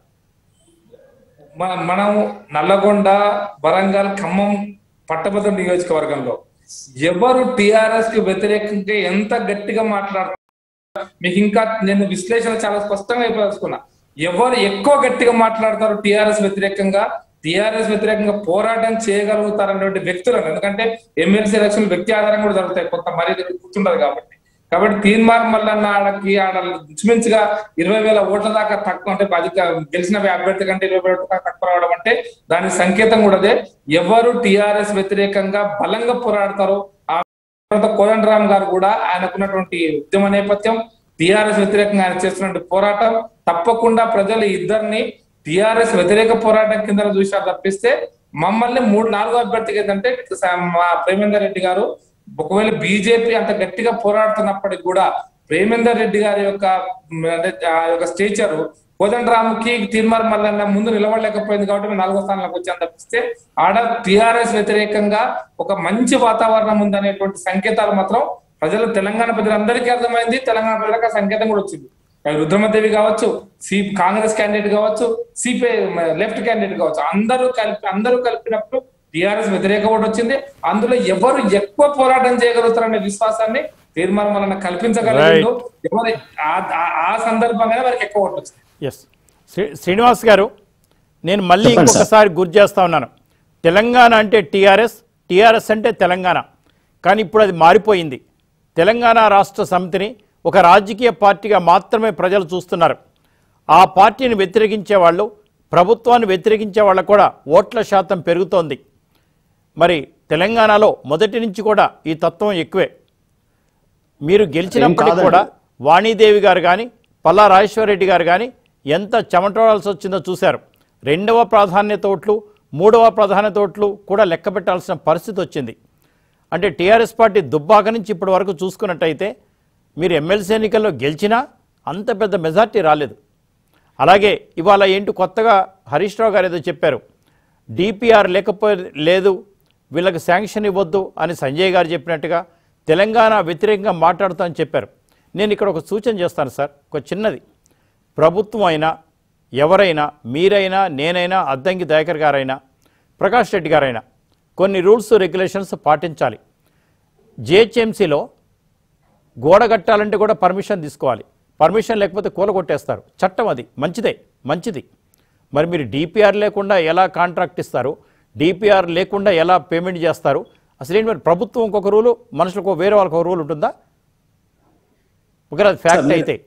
మన మనం నల్లగొండ వరంగల్ ఖమ్మం పట్టభద్ర నియోజకవర్గంలో ఎవరు టిఆర్ఎస్ కి వ్యతిరేకంగా ఎంత గట్టిగా మాట్లాడుతున్నారు మీకు ఇంకా నేను విశ్లేషణ చాలా స్పష్టంగా చెప్పదలుచుకున్నా ఎవరు ఎక్కువ గట్టిగా మాట్లాడతారు టిఆర్ఎస్ వ్యతిరేకంగా టిఆర్ఎస్ వ్యతిరేకంగా పోరాటం చేయగలుగుతారనేటువంటి వ్యక్తులను ఎందుకంటే ఎమ్మెల్సీ ఎలక్షన్ వ్యక్తి ఆధారం కూడా జరుగుతాయి కొంత మరీ గుర్తుండదు కాబట్టి కాబట్టి తీర్మార్ మల్లన్న ఆడకి ఆడ ఇంచుమించుగా ఇరవై వేల ఓట్ల దాకా తక్కువ అంటే అధిక గెలిచిన అభ్యర్థి కంటే ఇరవై వేల ఓట్ల దాకా తక్కువ రావడం అంటే దాని సంకేతం కూడా అదే ఎవరు టిఆర్ఎస్ వ్యతిరేకంగా బలంగా పోరాడతారో ఆ తర్వాత కోదండరామ్ గారు కూడా ఆయనకున్నటువంటి ఉద్యమ నేపథ్యం టిఆర్ఎస్ వ్యతిరేకంగా ఆయన చేస్తున్నటువంటి పోరాటం తప్పకుండా ప్రజలు ఇద్దరిని టిఆర్ఎస్ వ్యతిరేక పోరాటం కింద చూశారు తప్పిస్తే మమ్మల్ని మూడు నాలుగో అభ్యర్థికి ఏంటంటే స- మా ప్రేమేందర్ రెడ్డి గారు ఒకవేళ బీజేపీ అంత గట్టిగా పోరాడుతున్నప్పటికి కూడా ప్రేమేందర్ రెడ్డి గారి యొక్క మ్, అంటే ఆ యొక్క స్టేచర్ కోదండరాముకి తీర్మార్ మల్లన్న ముందు నిలబడలేకపోయింది కాబట్టి మేము నాలుగో స్థానంలోకి వచ్చాం తప్పిస్తే ఆడ టిఆర్ఎస్ వ్యతిరేకంగా ఒక మంచి వాతావరణం ఉందనేటువంటి సంకేతాలు మాత్రం ప్రజలు తెలంగాణ ప్రజలందరికీ అర్థమైంది తెలంగాణ ప్రజలకు ఆ సంకేతం కూడా వచ్చింది అవి రుద్రమదేవి కావచ్చు సి కాంగ్రెస్ క్యాండిడేట్ కావచ్చు సిపిఐ లెఫ్ట్ క్యాండిడేట్ కావచ్చు అందరూ కలిపి అందరూ కలిపినప్పుడు టిఆర్ఎస్ వ్యతిరేక ఓటు వచ్చింది అందులో ఎవరు ఎక్కువ పోరాటం చేయగలుగుతారనే విశ్వాసాన్ని తీర్మానం వలన కల్పించగలిగిందో ఎవరు ఆ- ఆ- ఆ సందర్భంగానే వారికి ఎక్కువ ఓట్లు వచ్చింది ఎస్ శ్రీ శ్రీనివాస్ గారు నేను మళ్ళీ చెప్పండి సార్. ఇంకొకసారి గుర్తు చేస్తా ఉన్నాను తెలంగాణ అంటే టీఆర్ఎస్ టీఆర్ఎస్ అంటే తెలంగాణ కానీ ఇప్పుడు అది మారిపోయింది తెలంగాణ రాష్ట్ర సమితిని ఒక రాజకీయ పార్టీగా మాత్రమే ప్రజలు చూస్తున్నారు ఆ పార్టీని వ్యతిరేకించే వాళ్ళు ప్రభుత్వాన్ని వ్యతిరేకించే వాళ్ళకు కూడా ఓట్ల శాతం పెరుగుతోంది మరి తెలంగాణలో మొదటి నుంచి కూడా ఈ తత్వం ఎక్కువే మీరు గెలిచినప్పటికి కాదండి. కూడా వాణీదేవి గారు కానీ పల్లా రాజేశ్వరరెడ్డి గారు కానీ ఎంత చెమటోడాల్సి వచ్చిందో చూశారు రెండవ ప్రాధాన్యత ఓట్లు మూడవ ప్రాధాన్యత ఓట్లు కూడా లెక్క పెట్టాల్సిన పరిస్థితి వచ్చింది అంటే టీఆర్ఎస్ పార్టీ దుబ్బాక నుంచి ఇప్పటి వరకు చూసుకున్నట్టయితే మీరు ఎమ్మెల్సీ ఎన్నికల్లో గెలిచినా అంత పెద్ద మెజార్టీ రాలేదు అలాగే ఇవాళ ఏంటి కొత్తగా హరీష్ రావు గారు ఏదో చెప్పారు డిపిఆర్ లేకపోతే లేదు వీళ్ళకి శాంక్షన్ ఇవ్వద్దు అని సంజయ్ గారు చెప్పినట్టుగా తెలంగాణ వ్యతిరేకంగా మాట్లాడుతామని చెప్పారు నేను ఇక్కడ ఒక సూచన చేస్తాను సార్ ఒక చిన్నది ప్రభుత్వం అయినా ఎవరైనా మీరైనా నేనైనా అద్దంకి దయాకర్ గారైనా ప్రకాష్ రెడ్డి గారైనా కొన్ని రూల్స్ రెగ్యులేషన్స్ పాటించాలి జిహెచ్ఎంసీలో గోడ కట్టాలంటే కూడా పర్మిషన్ తీసుకోవాలి పర్మిషన్ లేకపోతే కూలగొట్టేస్తారు చట్టం అది మంచిదే మంచిది మరి మీరు డిపిఆర్ లేకుండా ఎలా కాంట్రాక్ట్ ఇస్తారు డిపిఆర్ లేకుండా ఎలా పేమెంట్ చేస్తారు అసలు ఏంటి మరి ప్రభుత్వం ఇంకొక రూలు మనుషులకు వేరే వాళ్ళకి ఒక రూల్ ఉంటుందా ఒకవేళ అది ఫ్యాక్ట్ మీరు- అయితే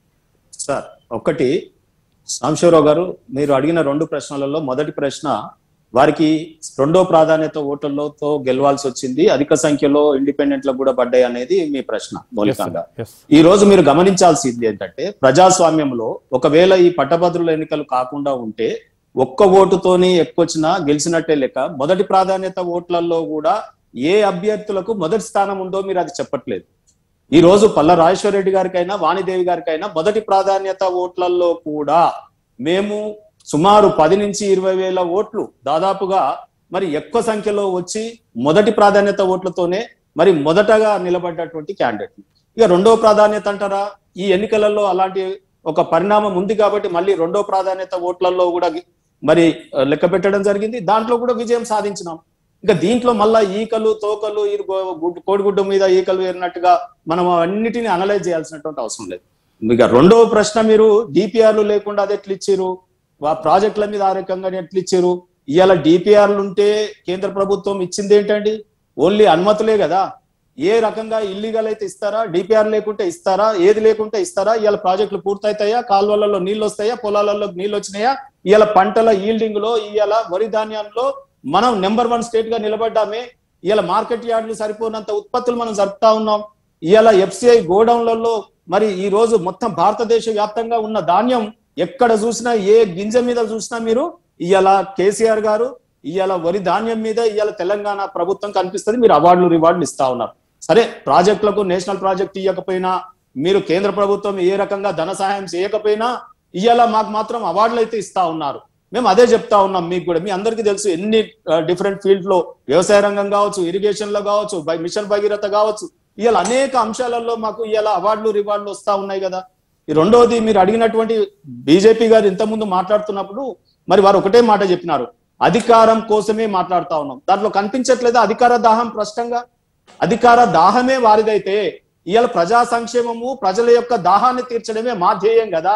సార్ ఒకటి సాంబశివరావు గారు మీరు అడిగిన రెండు ప్రశ్నలలో మొదటి ప్రశ్న వారికి రెండో ప్రాధాన్యత ఓటర్లతో గెలవాల్సి వచ్చింది అధిక సంఖ్యలో ఇండిపెండెంట్లకు కూడా పడ్డాయి అనేది మీ ప్రశ్న మౌలికంగా ఎస్ ఈ రోజు మీరు గమనించాల్సింది ఏంటంటే ప్రజాస్వామ్యంలో ఒకవేళ ఈ పట్టభద్రుల ఎన్నికలు కాకుండా ఉంటే ఒక్క ఓటుతోని ఎక్కువచ్చినా గెలిచినట్టే లెక్క మొదటి ప్రాధాన్యత ఓట్లలో కూడా ఏ అభ్యర్థులకు మొదటి స్థానం ఉందో మీరు అది చెప్పట్లేదు ఈ రోజు పల్ల రాజేశ్వర రెడ్డి గారికైనా వాణిదేవి గారికైనా మొదటి ప్రాధాన్యత ఓట్లలో కూడా మేము సుమారు పది నుంచి ఇరవై వేల ఓట్లు దాదాపుగా మరి ఎక్కువ సంఖ్యలో వచ్చి మొదటి ప్రాధాన్యత ఓట్లతోనే మరి మొదటగా నిలబడ్డటువంటి క్యాండిడేట్ ఇక రెండో ప్రాధాన్యత అంటారా ఈ ఎన్నికలలో అలాంటి ఒక పరిణామం ఉంది కాబట్టి మళ్ళీ రెండో ప్రాధాన్యత ఓట్లలో కూడా గి- మరి ఆ, లెక్క పెట్టడం జరిగింది దాంట్లో కూడా విజయం సాధించినాం ఇంకా దీంట్లో మళ్ళా ఈకలు తోకలు ఈ గో- గుడ్- కోడిగుడ్డు మీద ఈకలు ఏరినట్టుగా మనం అన్నిటిని అనలైజ్ చేయాల్సినటువంటి అవసరం లేదు ఇక రెండో ప్రశ్న మీరు డిపిఆర్లు లేకుండా అది ఎట్లా ఇచ్చారు ఆ ప్రాజెక్టుల మీద ఆ రకంగా ఎట్లా ఇచ్చారు ఇవాళ డిపిఆర్లు ఉంటే కేంద్ర ప్రభుత్వం ఇచ్చింది ఏంటండి ఓన్లీ అనుమతులే కదా ఏ రకంగా ఇల్లీగల్ అయితే ఇస్తారా డిపిఆర్ లేకుంటే ఇస్తారా ఏది లేకుంటే ఇస్తారా ఇవాళ ప్రాజెక్టులు పూర్తయితాయా కాలువలలో నీళ్లు వస్తాయా పొలాలలో నీళ్లు వచ్చినాయా ఇవాళ పంటల ఈల్డింగ్ లో ఇవాళ వరి ధాన్యంలో మనం నెంబర్ వన్ స్టేట్ గా నిలబడ్డామే ఇవాళ మార్కెట్ యార్డులు సరిపోనంత ఉత్పత్తులు మనం జరుపుతా ఉన్నాం ఇవాళ ఎఫ్సిఐ గోడౌన్లలో మరి ఈ రోజు మొత్తం భారతదేశ వ్యాప్తంగా ఉన్న ధాన్యం ఎక్కడ చూసినా ఏ గింజ మీద చూసినా మీరు ఇవాళ కేసీఆర్ గారు ఇవాళ వరి ధాన్యం మీద ఇవాళ తెలంగాణ ప్రభుత్వం కనిపిస్తుంది మీరు అవార్డులు రివార్డులు ఇస్తా ఉన్నారు సరే ప్రాజెక్టులకు నేషనల్ ప్రాజెక్ట్ ఇవ్వకపోయినా మీరు కేంద్ర ప్రభుత్వం ఏ రకంగా ధన సహాయం చేయకపోయినా ఇవాళ మాకు మాత్రం అవార్డులు అయితే ఇస్తా ఉన్నారు మేము అదే చెప్తా ఉన్నాం మీకు కూడా మీ అందరికీ తెలుసు ఎన్ని డిఫరెంట్ ఫీల్డ్ లో వ్యవసాయ రంగం కావచ్చు ఇరిగేషన్ లో కావచ్చు బై మిషన్ భగీరథ కావచ్చు ఇవాళ అనేక అంశాలలో మాకు ఇవాళ అవార్డులు రివార్డులు వస్తా ఉన్నాయి కదా ఈ రెండవది మీరు అడిగినటువంటి బీజేపీ గారు ఇంతకుముందు మాట్లాడుతున్నప్పుడు మరి వారు ఒకటే మాట చెప్పినారు అధికారం కోసమే మాట్లాడుతా ఉన్నాం దాంట్లో కనిపించట్లేదా అధికార దాహం స్పష్టంగా అధికార దాహమే వారిదైతే ఇవాళ ప్రజా సంక్షేమము ప్రజల యొక్క దాహాన్ని తీర్చడమే మా ధ్యేయం కదా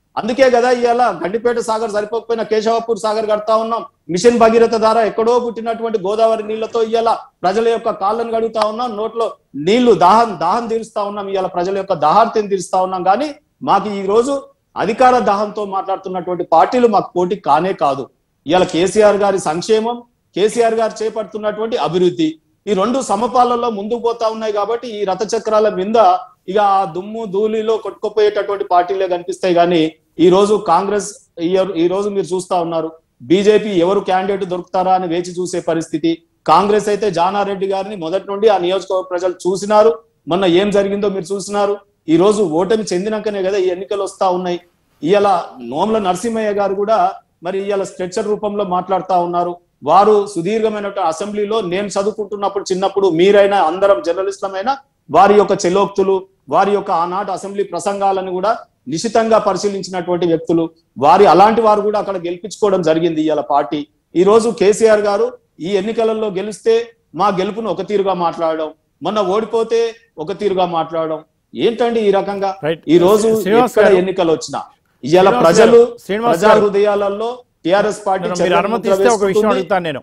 అందుకే కదా ఇవాళ గండిపేట సాగర్ సరిపోకపోయినా కేశవపూర్ సాగర్ కడతా ఉన్నాం మిషన్ భగీరథ ద్వారా ఎక్కడో పుట్టినటువంటి గోదావరి నీళ్లతో ఇవాళ ప్రజల యొక్క కాళ్ళను గడుగుతా ఉన్నాం నోట్లో నీళ్లు దాహం దాహం తీరుస్తా ఉన్నాం ఇవాళ ప్రజల యొక్క దాహార్తిని తీరుస్తా ఉన్నాం కానీ మాకు ఈ రోజు అధికార దాహంతో మాట్లాడుతున్నటువంటి పార్టీలు మాకు పోటీ కానే కాదు ఇవాళ కేసీఆర్ గారి సంక్షేమం కేసీఆర్ గారు చేపడుతున్నటువంటి అభివృద్ధి ఈ రెండు సమపాలలో ముందుకు పోతా ఉన్నాయి కాబట్టి ఈ రథ చక్రాల మీద ఇక ఆ దుమ్ము ధూళిలో కొట్టుకుపోయేటటువంటి పార్టీలే కనిపిస్తాయి కానీ ఈ రోజు కాంగ్రెస్ ఈ- ఈ రోజు మీరు చూస్తా ఉన్నారు బీజేపీ ఎవరు క్యాండిడేట్ దొరుకుతారా అని వేచి చూసే పరిస్థితి కాంగ్రెస్ అయితే జానారెడ్డి గారిని మొదటి నుండి ఆ నియోజకవర్గ ప్రజలు చూసినారు మొన్న ఏం జరిగిందో మీరు చూసినారు ఈ రోజు ఓటమి చెందినాకనే కదా ఈ ఎన్నికలు వస్తా ఉన్నాయి ఇవాళ నోముల నరసింహయ్య గారు కూడా మరి ఇవాళ స్ట్రెచ్చర్ రూపంలో మాట్లాడుతా ఉన్నారు వారు సుదీర్ఘమైన అసెంబ్లీలో నేను చదువుకుంటున్నప్పుడు చిన్నప్పుడు మీరైనా అందరం జర్నలిస్టులమైనా వారి యొక్క చెలోక్తులు వారి యొక్క ఆనాటి అసెంబ్లీ ప్రసంగాలను కూడా నిశితంగా పరిశీలించినటువంటి వ్యక్తులు వారి అలాంటి వారు కూడా అక్కడ గెలిపించుకోవడం జరిగింది ఇవాళ పార్టీ ఈ రోజు కేసీఆర్ గారు ఈ ఎన్నికలలో గెలిస్తే మా గెలుపును ఒక తీరుగా మాట్లాడడం మొన్న ఓడిపోతే ఒక తీరుగా మాట్లాడడం ఏంటండి ఈ రకంగా Right. ఈ రోజు శ్రీనివాస్ ఎక్కడ గారు. ఎన్నికలు వచ్చినా ఇవాళ శ్రీనివాస్ ప్రజలు గారు, శ్రీనివాస్ ప్రజా గారు. హృదయాలలో టిఆర్ఎస్ పార్టీ మీరు చెల్లెలు అనుమతిస్తే ముద్ర ఒక విషయం వేసుకుంటుంది. అడుగుతాను నేను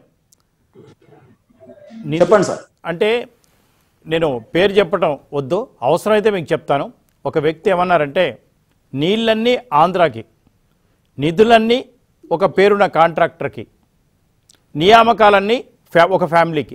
ని- చెప్పండి సార్ అంటే నేను పేరు చెప్పడం వద్దు అవసరమైతే మీకు చెప్తాను ఒక వ్యక్తి ఏమన్నారంటే నీళ్ళన్నీ ఆంధ్రాకి నిధులన్నీ ఒక పేరున్న కాంట్రాక్టర్కి నియామకాలన్నీ ఫ్యా- ఒక ఫ్యామిలీకి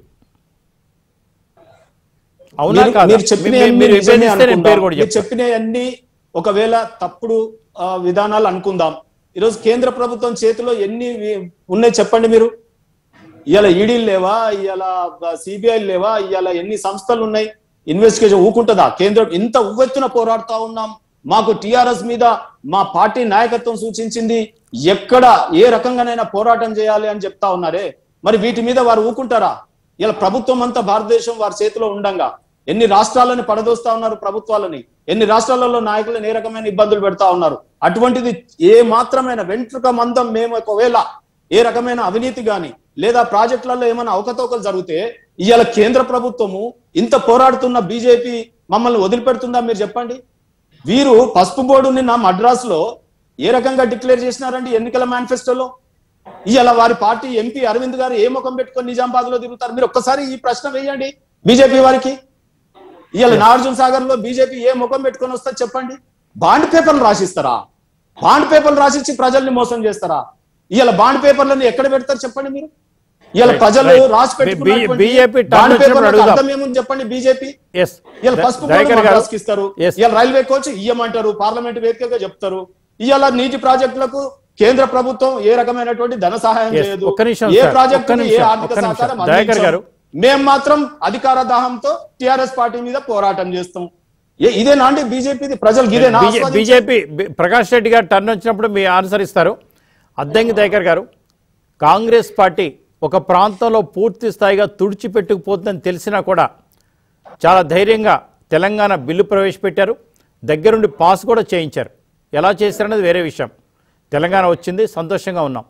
అవునా మీరు- కాదా? మీరు చెప్పిన మీ- మీరు నిజమే విభేదిస్తే నేను అనుకుందాం. పేరు కూడా మీరు చెప్తాను చెప్పిన అన్ని ఒకవేళ తప్పుడు ఆ, విధానాలు అనుకుందాం ఈరోజు కేంద్ర ప్రభుత్వం చేతిలో ఎన్ని వి- ఉన్నాయి చెప్పండి మీరు ఇవాళ ఈడీలు లేవా ఇవాళ సిబిఐ లేవా ఇవాళ ఎన్ని సంస్థలు ఉన్నాయి ఇన్వెస్టిగేషన్ ఊకుంటుందా కేంద్రం ఇంత ఉవ్వెత్తున పోరాడుతా ఉన్నాం మాకు టిఆర్ఎస్ మీద మా పార్టీ నాయకత్వం సూచించింది ఎక్కడ ఏ రకంగానైనా పోరాటం చేయాలి అని చెప్తా ఉన్నారే మరి వీటి మీద వారు ఊకుంటారా ఇలా ప్రభుత్వం అంతా భారతదేశం వారి చేతిలో ఉండంగా ఎన్ని రాష్ట్రాలని పడదోస్తా ఉన్నారు ప్రభుత్వాలని ఎన్ని రాష్ట్రాలలో నాయకులను ఏ రకమైన ఇబ్బందులు పెడతా ఉన్నారు అటువంటిది ఏ మాత్రమైన వెంట్రుక మందం మేము ఒకవేళ ఏ రకమైన అవినీతి గాని లేదా ప్రాజెక్టులలో ఏమైనా అవకతవకలు జరిగితే ఇవాళ కేంద్ర ప్రభుత్వము ఇంత పోరాడుతున్న బీజేపీ మమ్మల్ని వదిలిపెడుతుందా మీరు చెప్పండి వీరు పసుపు బోర్డు నిన్న మద్రాస్ లో ఏ రకంగా డిక్లేర్ చేసినారండి ఎన్నికల మేనిఫెస్టోలో ఇవాళ వారి పార్టీ ఎంపీ అరవింద్ గారు ఏ ముఖం పెట్టుకొని నిజామాబాద్ లో తిరుగుతారు మీరు ఒక్కసారి ఈ ప్రశ్న వేయండి బీజేపీ వారికి ఇవాళ నాగార్జున సాగర్ లో బీజేపీ ఏ ముఖం పెట్టుకొని వస్తారు చెప్పండి బాండ్ పేపర్లు రాసిస్తారా బాండ్ పేపర్లు రాసిచ్చి ప్రజల్ని మోసం చేస్తారా ఇవాళ బాండ్ పేపర్లను ఎక్కడ పెడతారు చెప్పండి మీరు ఇవాళ Right, ప్రజలు right. రాసి బి- పెట్టుకున్నటువంటి BJP టర్న్ బాండ్ వచ్చినప్పుడు పేపర్లకు అడుగుదాం. అర్థం ఏముంది చెప్పండి బీజేపీ ఎస్ ఇవాళ పసుపు దయాకర్ గారు మద్రాస్కి ఇస్తారు Yes. ఇవాళ రైల్వే కోచ్ ఇయ్యమంటారు పార్లమెంట్ వేదికగా చెప్తారు ఇవాళ నీటి ప్రాజెక్టులకు కేంద్ర ప్రభుత్వం ఏ రకమైనటువంటి ధన సహాయం Yes. చేయదు ఒక్క నిమిషం ఏ సార్. ప్రాజెక్టు ఒక్క ఏ నిమిషం. ఆర్థిక ఒక్క నిమిషం. సహకారం దయాకర్ అందించం. గారు. మేం మాత్రం అధికార దాహంతో టిఆర్ఎస్ పార్టీ మీద పోరాటం చేస్తాం ఏ- ఇదేనా అండి బీజేపీ ప్రజలు ఇదేనా ఆస్వాదించేది? బీజేపీ ప్రకాష్ రెడ్డి గారు టర్న్ వచ్చినప్పుడు మీ ఆన్సర్ ఇస్తారు అద్దంకి దయాకర్ గారు కాంగ్రెస్ పార్టీ ఒక ప్రాంతంలో పూర్తి స్థాయిగా తుడిచిపెట్టుకుపోతుందని తెలిసినా కూడా చాలా ధైర్యంగా తెలంగాణ బిల్లు ప్రవేశపెట్టారు దగ్గరుండి పాస్ కూడా చేయించారు ఎలా చేశారనేది వేరే విషయం తెలంగాణ వచ్చింది సంతోషంగా ఉన్నాం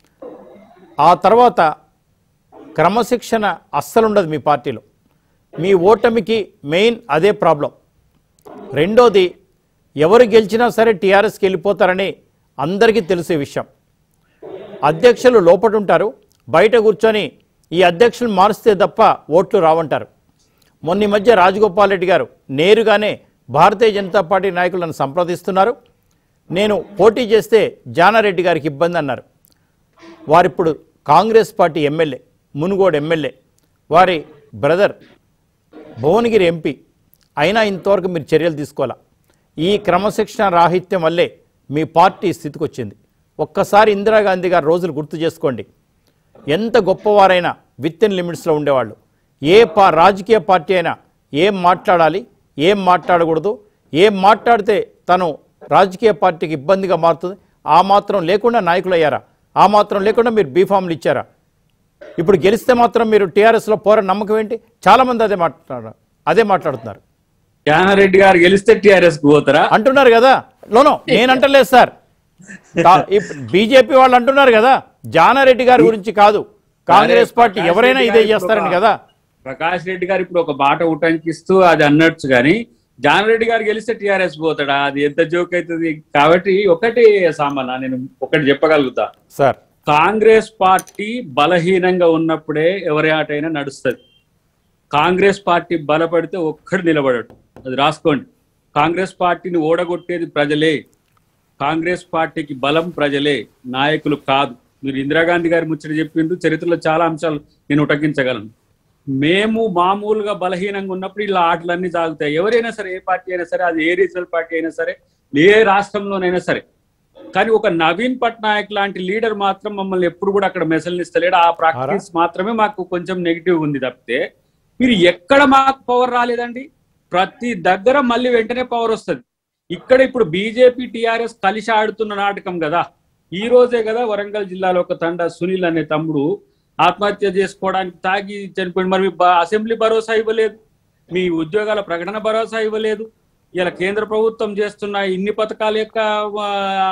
ఆ తర్వాత క్రమశిక్షణ అస్సలు ఉండదు మీ పార్టీలో మీ ఓటమికి మెయిన్ అదే ప్రాబ్లం రెండోది ఎవరు గెలిచినా సరే టీఆర్ఎస్కి వెళ్ళిపోతారని అందరికీ తెలిసే విషయం అధ్యక్షులు లోపట ఉంటారు బయట కూర్చొని ఈ అధ్యక్షులు మారిస్తే తప్ప ఓట్లు రావంటారు మొన్న ఈ మధ్య రాజగోపాల్ రెడ్డి గారు నేరుగానే భారతీయ జనతా పార్టీ నాయకులను సంప్రదిస్తున్నారు నేను పోటీ చేస్తే జానారెడ్డి గారికి ఇబ్బంది అన్నారు వారిప్పుడు Congress party MLA Munugode MLA వారి బ్రదర్ భువనగిరి ఎంపీ అయినా ఇంతవరకు మీరు చర్యలు తీసుకోవాలా ఈ క్రమశిక్షణ రాహిత్యం వల్లే మీ పార్టీ స్థితికి వచ్చింది ఒక్కసారి ఇందిరాగాంధీ గారు రోజులు గుర్తు చేసుకోండి ఎంత గొప్పవారైనా విత్ ఇన్ లిమిట్స్లో ఉండేవాళ్ళు ఏ పా రాజకీయ పార్టీ అయినా ఏం మాట్లాడాలి ఏం మాట్లాడకూడదు ఏం మాట్లాడితే తను రాజకీయ పార్టీకి ఇబ్బందిగా మారుతుంది ఆ మాత్రం లేకుండా నాయకులు అయ్యారా ఆ మాత్రం లేకుండా మీరు బీఫామ్లు ఇచ్చారా ఇప్పుడు గెలిస్తే మాత్రం మీరు టీఆర్ఎస్లో పోర నమ్మకం ఏంటి చాలామంది అదే మాట్లాడారు అదే మాట్లాడుతున్నారు జానారెడ్డి గారు గెలిస్తే టిఆర్ఎస్ కు పోతారా అంటున్నారు కదా లోనో నేను అంటలేదు సార్ బీజేపీ వాళ్ళు అంటున్నారు కదా జానారెడ్డి గారి గురించి కాదు కాంగ్రెస్ పార్టీ ఎవరైనా ఇదే చేస్తారని కదా ప్రకాష్ రెడ్డి గారు ఇప్పుడు ఒక బాట ఉటంకిస్తూ అది అన్నట్టు కానీ జానరెడ్డి గారు గెలిస్తే టిఆర్ఎస్ పోతాడా అది ఎంత జోక్ అవుతుంది కాబట్టి ఒకటి సామాన్ నేను ఒకటి చెప్పగలుగుతా సార్ కాంగ్రెస్ పార్టీ బలహీనంగా ఉన్నప్పుడే ఎవరి ఆటైనా నడుస్తుంది కాంగ్రెస్ పార్టీ బలపడితే ఒక్కడు నిలబడడు అది రాసుకోండి కాంగ్రెస్ పార్టీని ఓడగొట్టేది ప్రజలే కాంగ్రెస్ పార్టీకి బలం ప్రజలే నాయకులు కాదు మీరు ఇందిరాగాంధీ గారి ముచ్చట చెప్పిండ్రు చరిత్రలో చాలా అంశాలు నేను ఉటకించగలను మేము మామూలుగా బలహీనంగా ఉన్నప్పుడు ఇలా ఆటలన్నీ సాగుతాయి ఎవరైనా సరే ఏ పార్టీ అయినా సరే అది ఏ రీజనల్ పార్టీ అయినా సరే ఏ రాష్ట్రంలోనైనా సరే కానీ ఒక నవీన్ పట్నాయక్ లాంటి లీడర్ మాత్రం మమ్మల్ని ఎప్పుడు కూడా అక్కడ మెసల్నిస్తలేడు ఆ ప్రాక్టీస్ మాత్రమే మాకు కొంచెం నెగిటివ్ ఉంది తప్పితే మీరు ఎక్కడ మాకు పవర్ రాలేదండి ప్రతి దగ్గర మళ్ళీ వెంటనే పవర్ వస్తుంది ఇక్కడ ఇప్పుడు బీజేపీ టిఆర్ఎస్ కలిసి ఆడుతున్న నాటకం కదా ఈ రోజే కదా వరంగల్ జిల్లాలో ఒక తండ సునీల్ అనే తమ్ముడు ఆత్మహత్య చేసుకోవడానికి తాగి చనిపోయింది మరి మీ బ- అసెంబ్లీ భరోసా ఇవ్వలేదు మీ ఉద్యోగాల ప్రకటన భరోసా ఇవ్వలేదు ఇలా కేంద్ర ప్రభుత్వం చేస్తున్న ఇన్ని పథకాల యొక్క ఆ,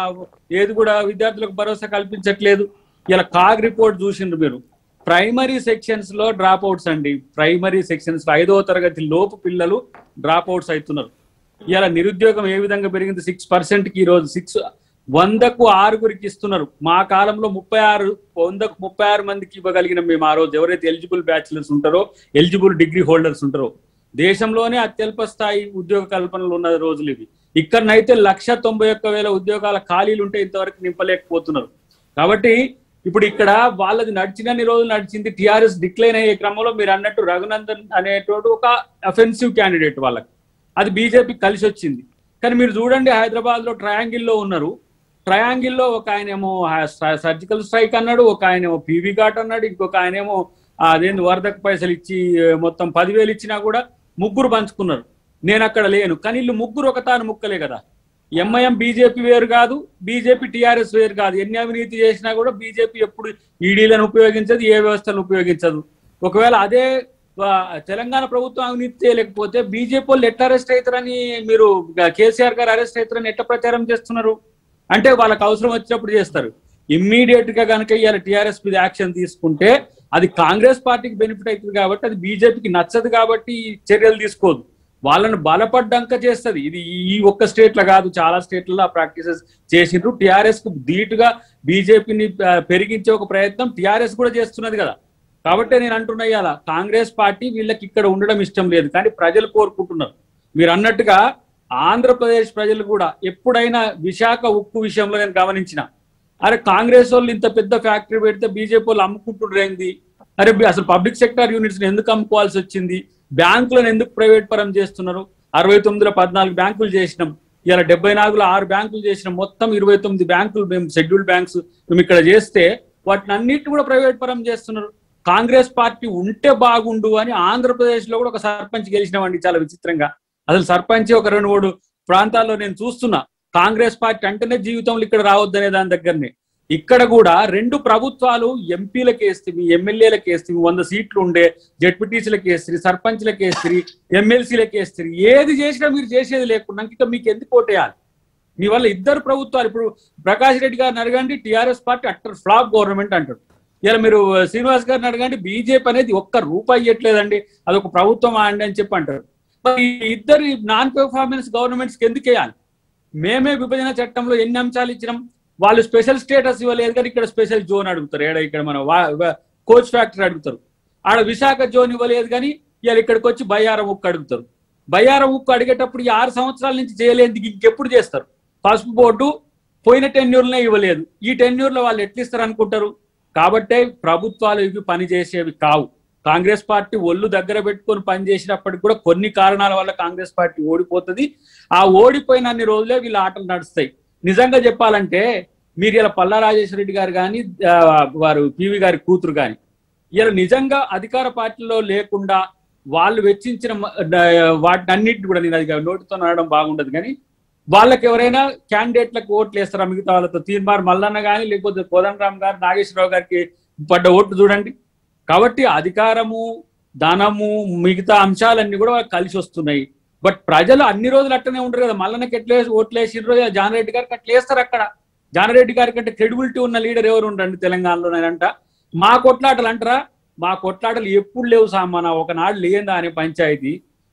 ఏది కూడా విద్యార్థులకు భరోసా కల్పించట్లేదు ఇలా కాగ్ రిపోర్ట్ చూసిండ్రు మీరు ప్రైమరీ సెక్షన్స్ లో డ్రాప్ అవుట్స్ అండి ప్రైమరీ సెక్షన్స్ లో ఐదవ తరగతి లోపు పిల్లలు డ్రాప్ అవుట్స్ అవుతున్నారు ఇలా నిరుద్యోగం ఏ విధంగా పెరిగింది సిక్స్ పర్సెంట్ కి ఈ రోజు సిక్స్ వందకు ఆరుగురికి ఇస్తున్నారు మా కాలంలో ముప్పై ఆరు వందకు ముప్పై ఆరు మందికి ఇవ్వగలిగిన మేము ఆ రోజు ఎవరైతే ఎలిజిబుల్ బ్యాచిలర్స్ ఉంటారో ఎలిజిబుల్ డిగ్రీ హోల్డర్స్ ఉంటారో దేశంలోనే అత్యల్ప స్థాయి ఉద్యోగ కల్పనలు ఉన్న రోజులు ఇవి ఇక్కడనైతే లక్ష తొంభై ఒక్క వేల ఉద్యోగాల ఖాళీలు ఉంటే ఇంతవరకు నింపలేకపోతున్నారు కాబట్టి ఇప్పుడు ఇక్కడ వాళ్ళది నడిచినన్ని రోజులు నడిచింది టిఆర్ఎస్ డిక్లైన్ అయ్యే క్రమంలో మీరు అన్నట్టు రఘునందన్ అనేటోడు ఒక అఫెన్సివ్ క్యాండిడేట్ వాళ్ళకి అది బీజేపీ కలిసి వచ్చింది కానీ మీరు చూడండి హైదరాబాద్ లో ట్రయాంగిల్ లో ఉన్నారు ట్రయాంగిల్ లో ఒక ఆయనేమో సర్జికల్ స్ట్రైక్ అన్నాడు ఒక ఆయనేమో పీవీ ఘాట్ అన్నాడు ఇంకొక ఆయనేమో ఆ, అదేంది వరదకు పైసలు ఇచ్చి ఆ, మొత్తం పదివేలు ఇచ్చినా కూడా ముగ్గురు పంచుకున్నారు నేను అక్కడ లేను కానీ వీళ్ళు ముగ్గురు ఒక తాను ముక్కలే కదా ఎంఐఎం బీజేపీ వేరు కాదు బీజేపీ టీఆర్ఎస్ వేరు కాదు ఎన్ని అవినీతి చేసినా కూడా బీజేపీ ఎప్పుడు ఈడీలను ఉపయోగించదు ఏ వ్యవస్థను ఉపయోగించదు ఒకవేళ అదే ఆ, తెలంగాణ ప్రభుత్వం అవినీతి చేయలేకపోతే బీజేపీ వాళ్ళు ఎట్లా అరెస్ట్ అవుతారని మీరు కేసీఆర్ గారు అరెస్ట్ అవుతారని ఎట్లా ప్రచారం చేస్తున్నారు అంటే వాళ్ళకి అవసరం వచ్చినప్పుడు చేస్తారు ఇమ్మీడియట్ గా కనుక ఇవాళ టీఆర్ఎస్ మీద యాక్షన్ తీసుకుంటే అది కాంగ్రెస్ పార్టీకి బెనిఫిట్ అవుతుంది కాబట్టి అది బీజేపీకి నచ్చదు కాబట్టి ఈ చర్యలు తీసుకోదు వాళ్ళని బలపడ్డాక చేస్తుంది ఇది ఈ ఒక్క స్టేట్ లో కాదు చాలా స్టేట్లలో ఆ ప్రాక్టీసెస్ చేసిండ్రు టిఆర్ఎస్ కు ధీటుగా బీజేపీని పెరిగించే ఒక ప్రయత్నం టిఆర్ఎస్ కూడా చేస్తున్నది కదా కాబట్టి నేను అంటున్నా ఇవాళ కాంగ్రెస్ పార్టీ వీళ్ళకి ఇక్కడ ఉండడం ఇష్టం లేదు కానీ ప్రజలు కోరుకుంటున్నారు మీరు అన్నట్టుగా ఆంధ్రప్రదేశ్ ప్రజలు కూడా ఎప్పుడైనా విశాఖ ఉక్కు విషయంలో నేను గమనించిన అరే కాంగ్రెస్ వాళ్ళు ఇంత పెద్ద ఫ్యాక్టరీ పెడితే బీజేపీ వాళ్ళు అమ్ముకుంటుండ్రు ఏంది అరే బి- అసలు పబ్లిక్ సెక్టర్ యూనిట్స్ ఎందుకు అమ్ముకోవాల్సి వచ్చింది బ్యాంకులను ఎందుకు ప్రైవేట్ పరం చేస్తున్నారు అరవై తొమ్మిదిలో పద్నాలుగు బ్యాంకులు చేసినాం ఇలా డెబ్బై నాలుగులో ఆరు బ్యాంకులు చేసినాం మొత్తం ఇరవై తొమ్మిది బ్యాంకులు మేము షెడ్యూల్డ్ బ్యాంక్స్ మేము ఇక్కడ చేస్తే వాటిని అన్నిటి కూడా ప్రైవేట్ పరం చేస్తున్నారు కాంగ్రెస్ పార్టీ ఉంటే బాగుండు అని ఆంధ్రప్రదేశ్ లో కూడా ఒక సర్పంచ్ గెలిచినామండి చాలా విచిత్రంగా అసలు సర్పంచ్ ఒక రెండు మూడు ప్రాంతాల్లో నేను చూస్తున్నా కాంగ్రెస్ పార్టీ అంటేనే జీవితంలో ఇక్కడ రావద్దనే దాని దగ్గరనే ఇక్కడ కూడా రెండు ప్రభుత్వాలు ఎంపీలకు వేస్తుంది ఎమ్మెల్యేలకు వేస్తుంది వంద సీట్లు ఉండే జడ్పీటీసీలకు వేస్తుంది సర్పంచ్లకు వేస్తుంది ఎమ్మెల్సీలకు వేస్తుంది ఏది చేసినా మీరు చేసేది లేకుండా ఇంకా మీకు ఎందుకు ఓటేయాలి మీ వల్ల ఇద్దరు ప్రభుత్వాలు ఇప్పుడు ప్రకాష్ రెడ్డి గారిని అడగండి TRS party utter flop government అంటారు ఇలా మీరు శ్రీనివాస్ గారిని అడగండి బీజేపీ అనేది ఒక్క రూపాయి ఇవ్వట్లేదండి అది ఒక ప్రభుత్వం అండి అని చెప్పి అంటారు మరి ఈ ఇద్దరు నాన్ పెర్ఫార్మెన్స్ గవర్నమెంట్స్ ఎందుకు వేయాలి మేమే విభజన చట్టంలో ఎన్ని అంశాలు ఇచ్చినాం వాళ్ళు స్పెషల్ స్టేటస్ ఇవ్వలేదు కానీ ఇక్కడ స్పెషల్ జోన్ అడుగుతారు ఏడ ఇక్కడ మన కోచ్ ఫ్యాక్టరీ అడుగుతారు ఆడ విశాఖ జోన్ ఇవ్వలేదు కానీ ఇవాళ ఇక్కడికి వచ్చి బయ్యారం ఉక్కు అడుగుతారు బయ్యారం ఉక్కు అడిగేటప్పుడు ఈ ఆరు సంవత్సరాల నుంచి చేయలేదు ఇంకెప్పుడు చేస్తారు పసుపు బోర్డు పోయిన టెన్యూర్లనే ఇవ్వలేదు ఈ టెన్యూర్లో వాళ్ళు ఎట్లా ఇస్తారు అనుకుంటారు కాబట్టే ప్రభుత్వాలు ఇవి పని చేసేవి కావు కాంగ్రెస్ పార్టీ ఒళ్ళు దగ్గర పెట్టుకొని పనిచేసినప్పటికి కూడా కొన్ని కారణాల వల్ల కాంగ్రెస్ పార్టీ ఓడిపోతుంది ఆ ఓడిపోయిన అన్ని రోజులే వీళ్ళ ఆటలు నడుస్తాయి నిజంగా చెప్పాలంటే మీరు ఇలా పల్లా రాజేశ్వర రెడ్డి గారు కానీ వారు పివి గారి కూతురు కానీ ఇలా నిజంగా అధికార పార్టీలో లేకుండా వాళ్ళు వెచ్చించిన వాటిని అన్నింటిని కూడా నేను అది నోటితో అనడం బాగుండదు కానీ వాళ్ళకి ఎవరైనా క్యాండిడేట్లకు ఓట్లు వేస్తారా మిగతా వాళ్ళతో తీర్మార్ మల్లన్న కానీ లేకపోతే కోదండరామ్ గారు నాగేశ్వరరావు గారికి పడ్డ ఓట్లు చూడండి కాబట్టి అధికారము ధనము మిగతా అంశాలన్నీ కూడా కలిసి వస్తున్నాయి బట్ ప్రజలు అన్ని రోజులు అట్టనే ఉండరు కదా మల్లన్నకి ఎట్లే ఓట్లు వేసిండ్రో జానరెడ్డి గారికి అట్లా వేస్తారు అక్కడ జానరెడ్డి గారి కంటే క్రెడిబిలిటీ ఉన్న లీడర్ ఎవరు ఉండండి తెలంగాణలోనంట మా కొట్లాటలు అంటారా మా కొట్లాటలు ఎప్పుడు లేవు సామాన ఒకనాడు లేదా అనే పంచాయతీ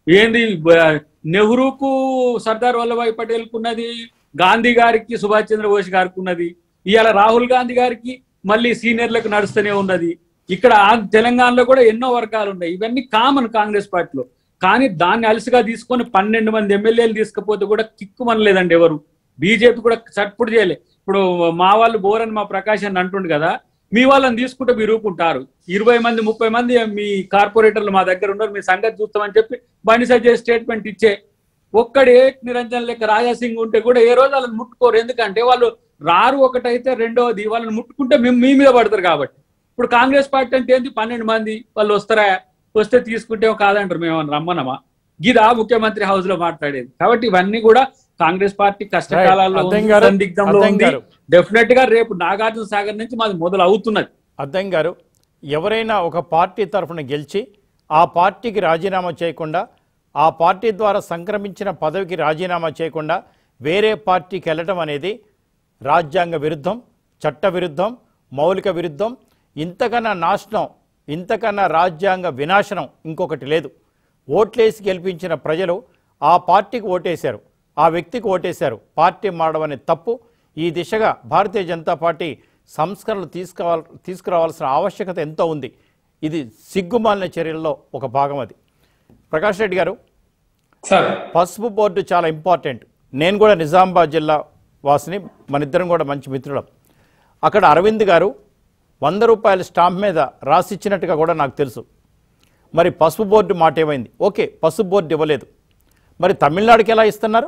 ఏంది బ- నెహ్రూకు సర్దార్ వల్లభాయ్ పటేల్ ఉన్నది గాంధీ గారికి సుభాష్ చంద్రబోస్ గారికి ఉన్నది ఇవాళ రాహుల్ గాంధీ గారికి మళ్ళీ సీనియర్లకు నడుస్తూనే ఉన్నది ఇక్కడ ఆ- తెలంగాణలో కూడా ఎన్నో వర్గాలు ఉన్నాయి ఇవన్నీ కామన్ కాంగ్రెస్ పార్టీలో కానీ దాన్ని అలసిగా తీసుకొని పన్నెండు మంది ఎమ్మెల్యేలు తీసుకపోతే కూడా కిక్కు మనలేదండి ఎవరు బీజేపీ కూడా చట్పుడు చేయలే ఇప్పుడు మా వాళ్ళు బోరని మా ప్రకాష్ అని అంటుండు కదా మీ వాళ్ళని తీసుకుంటే మీరు ఊరుకుంటారు ఇరవై మంది ముప్పై మంది మీ కార్పొరేటర్లు మా దగ్గర ఉన్నారు మీ సంగతి చూస్తామని చెప్పి బండి సజ్జే స్టేట్మెంట్ ఇచ్చే ఒక్కడే నిరంజన్ లెక్క రాజాసింగ్ ఉంటే కూడా ఏ రోజు వాళ్ళని ముట్టుకోరు ఎందుకంటే వాళ్ళు రారు ఒకటైతే రెండవది వాళ్ళని ముట్టుకుంటే మేము మీ మీద పడతారు కాబట్టి ఇప్పుడు కాంగ్రెస్ పార్టీ అంటే ఏంటి పన్నెండు మంది వాళ్ళు వస్తారా వస్తే తీసుకుంటే కాదంటారు మేము ఏమన్నా రమ్మనమా గిదా ముఖ్యమంత్రి హౌస్ లో మాట్లాడేది కాబట్టి ఇవన్నీ కూడా కాంగ్రెస్ పార్టీ కష్టకాలాల్లో Right. ఉంది, అద్దెం గారు, సందిగ్ధంలో అద్దెం ఉంది గారు. డెఫినెట్ గా రేపు నాగార్జున సాగర్ నుంచి మాది మొదలు అవుతున్నది అద్దం గారు ఎవరైనా ఒక పార్టీ తరఫున గెలిచి ఆ పార్టీకి రాజీనామా చేయకుండా ఆ పార్టీ ద్వారా సంక్రమించిన పదవికి రాజీనామా చేయకుండా వేరే పార్టీకి వెళ్ళటం అనేది రాజ్యాంగ విరుద్ధం చట్ట విరుద్ధం మౌలిక విరుద్ధం ఇంతకన్నా నాశనం ఇంతకన్నా రాజ్యాంగ వినాశనం ఇంకొకటి లేదు ఓట్లేసి గెలిపించిన ప్రజలు ఆ పార్టీకి ఓటేశారు ఆ వ్యక్తికి ఓటేశారు పార్టీ మారడం అనే తప్పు ఈ దిశగా భారతీయ జనతా పార్టీ సంస్కరణలు తీసుకురావాల్ తీసుకురావాల్సిన ఆవశ్యకత ఎంతో ఉంది ఇది సిగ్గుమాలిన చర్యల్లో ఒక భాగం అది ప్రకాష్ రెడ్డి గారు సార్ పసుపు బోర్డు చాలా ఇంపార్టెంట్ నేను కూడా నిజామాబాద్ జిల్లా వాసిని మన ఇద్దరం కూడా మంచి మిత్రులం అక్కడ అరవింద్ గారు వంద రూపాయల స్టాంప్ మీద రాసిచ్చినట్టుగా కూడా నాకు తెలుసు మరి పసుపు బోర్డు మాట ఏమైంది ఓకే పసుపు బోర్డు ఇవ్వలేదు మరి తమిళనాడుకి ఎలా ఇస్తున్నారు